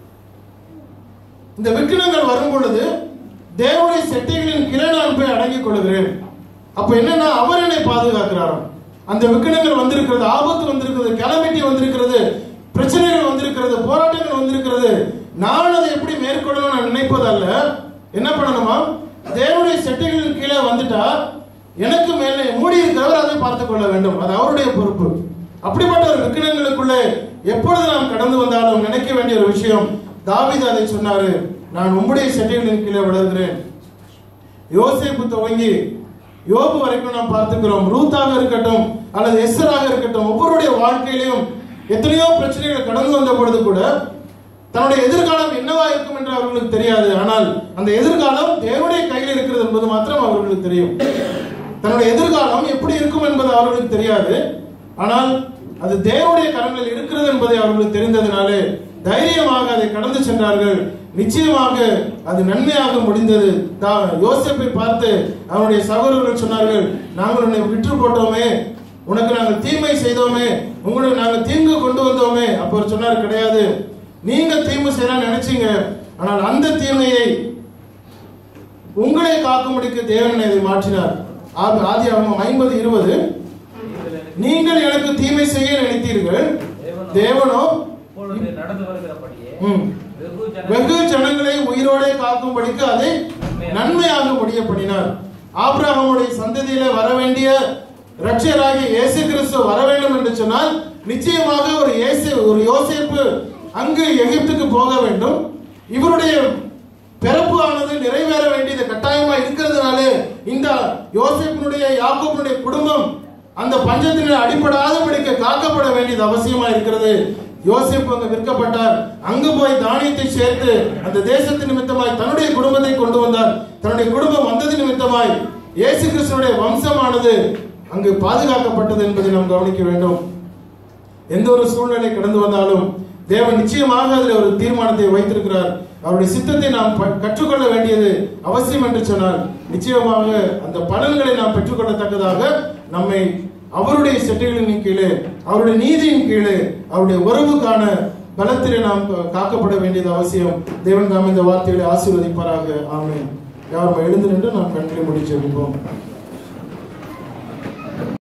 இந்த விக்கினங்கள் வரும் பொழுது தேவனுடைய செட்டைகளின் கீழே நான் போய் அடங்கிக் கொள்கிறேன் அப்ப என்னன்னா அவர் என்னை பாதுகாக்கிறாராம் அந்த விக்கினங்கள் வந்திருக்கிறது ஆபத்து வந்திருக்கிறது கிளம்பிட்டி வந்திருக்கிறது பிரச்சனைகள் வந்திருக்கிறது போராட்டங்கள் வந்திருக்கிறது நான் அதை எப்படி மேற்கொள்ளணும் நான் நினைப்பதல்ல என்ன பண்ணணுமா தேவனுடைய செட்டைகளின் கீழே வந்துட்டா எனக்கு மேலே மூடி இருக்கிறவர் அதை பார்த்துக் கொள்ள வேண்டும் அது அவருடைய பொறுப்பு அப்படிப்பட்ட ஒரு விக்கினங்களுக்குள்ளே எப்பொழுது நாம் கடந்து வந்தாலும் நினைக்க வேண்டிய ஒரு விஷயம் தாவீது அதை சொன்னாரு நான் உம்முடைய செட்டைகளின் கீழே வளர்கிறேன் யோசேப்பு துவங்கி யோபு வரைக்கும் நாம் பார்த்துக்கிறோம் ரூத்தாக இருக்கட்டும் அல்லது எஸ்ஸராக இருக்கட்டும் ஒவ்வொருடைய வாழ்க்கையிலும் எத்தனையோ பிரச்சனைகளை கடந்து வந்த பொழுது கூட தன்னுடைய எதிர்காலம் என்னவா இருக்கும் என்று அவர்களுக்கு தெரியாது ஆனால் அந்த எதிர்காலம் தேவனுடைய கையில் இருக்கிறது என்பது மாத்திரம் அவர்களுக்கு தெரியும் தன்னுடைய எதிர்காலம் எப்படி இருக்கும் என்பது அவர்களுக்கு தெரியாது ஆனால் அது தேவனுடைய கரங்களில் இருக்கிறது என்பதை அவர்களுக்கு தெரிந்ததினாலே தைரியமாக அதை கடந்து சென்றார்கள் நிச்சயமாக அது நன்மையாக முடிந்தது தா- யோசேப்பை பார்த்து அவனுடைய சகோதரர்கள் சொன்னார்கள் நாங்கள் உன்னை விற்று போட்டோமே உனக்கு நாங்கள் தீமை செய்தோமே உங்களுக்கு நாங்கள் தீங்கு கொண்டு வந்தோமே அப்போ அவர் சொன்னார் கிடையாது நீங்க தீமை செய்யலாம் நினைச்சீங்க ஆனால் அந்த தீமையை உங்களை காக்கும்படிக்கு தேவன் இதை மாற்றினார் ஆதி ஆதியாகமம் ஐம்பது இருபது நீங்கள் எனக்கு தீமை செய்ய நினைத்தீர்கள் தேவனோ இப்பொழுது நடந்து வருகிறபடியே ம், வெகு வெகு ஜனங்கள் ஜனங்களை உயிரோடே காக்கும்படிக்கு அதை நன்மையாக முடிய பண்ணினார் ஆபிரகாமுடைய சந்ததியில வர வேண்டிய ரட்சகராகிய இயேசு கிறிஸ்து வர வேண்டும் என்று சொன்னால் நிச்சயமாக ஒரு இயேசு ஒரு யோசேப்பு அங்கு எகிப்துக்கு போக வேண்டும் இவருடைய பிறப்பு ஆனது நிறைவேற வேண்டியது கட்டாயமா இருக்கிறதுனாலே இந்த யோசேப்பினுடைய யாக்கோபினுடைய குடும்பம் அந்த பஞ்சத்தினால் அடிப்படாதபடிக்கு காக்கப்பட வேண்டியது அவசியமா இருக்கிறது யோசேப்பு அங்க விற்கப்பட்டார் அங்கு போய் தானியத்தை சேர்த்து அந்த தேசத்து நிமித்தமாய் தன்னுடைய குடும்பத்தை கொண்டு வந்தார் தன்னுடைய குடும்பம் வந்தது நிமித்தமாய் இயேசு கிறிஸ்துடைய வம்சமானது அங்கு பாதுகாக்கப்பட்டது என்பதை நாம் கவனிக்க வேண்டும் எந்த ஒரு சூழ்நிலை கடந்து வந்தாலும் தேவன் நிச்சயமாக அதில் ஒரு தீர்மானத்தை வைத்திருக்கிறார் அவருடைய சித்தத்தை நாம் ப- கற்றுக்கொள்ள வேண்டியது அவசியம் என்று சொன்னால் நிச்சயமாக அந்த பலன்களை நாம் பெற்றுக்கொள்ளத்தக்கதாக நம்மை அவருடைய செட்டைகளின் கீழே அவருடைய நீதியின் கீழே அவருடைய உறவுக்கான பலத்திலே நாம் காக்கப்பட வேண்டியது அவசியம் தேவன் தாம் இந்த வார்த்தைகளை ஆசீர்வதிப்பாராக ஆமென் யாரும் எழுந்து நின்று நாம் கண்களை முடிச்சு வைப்போம்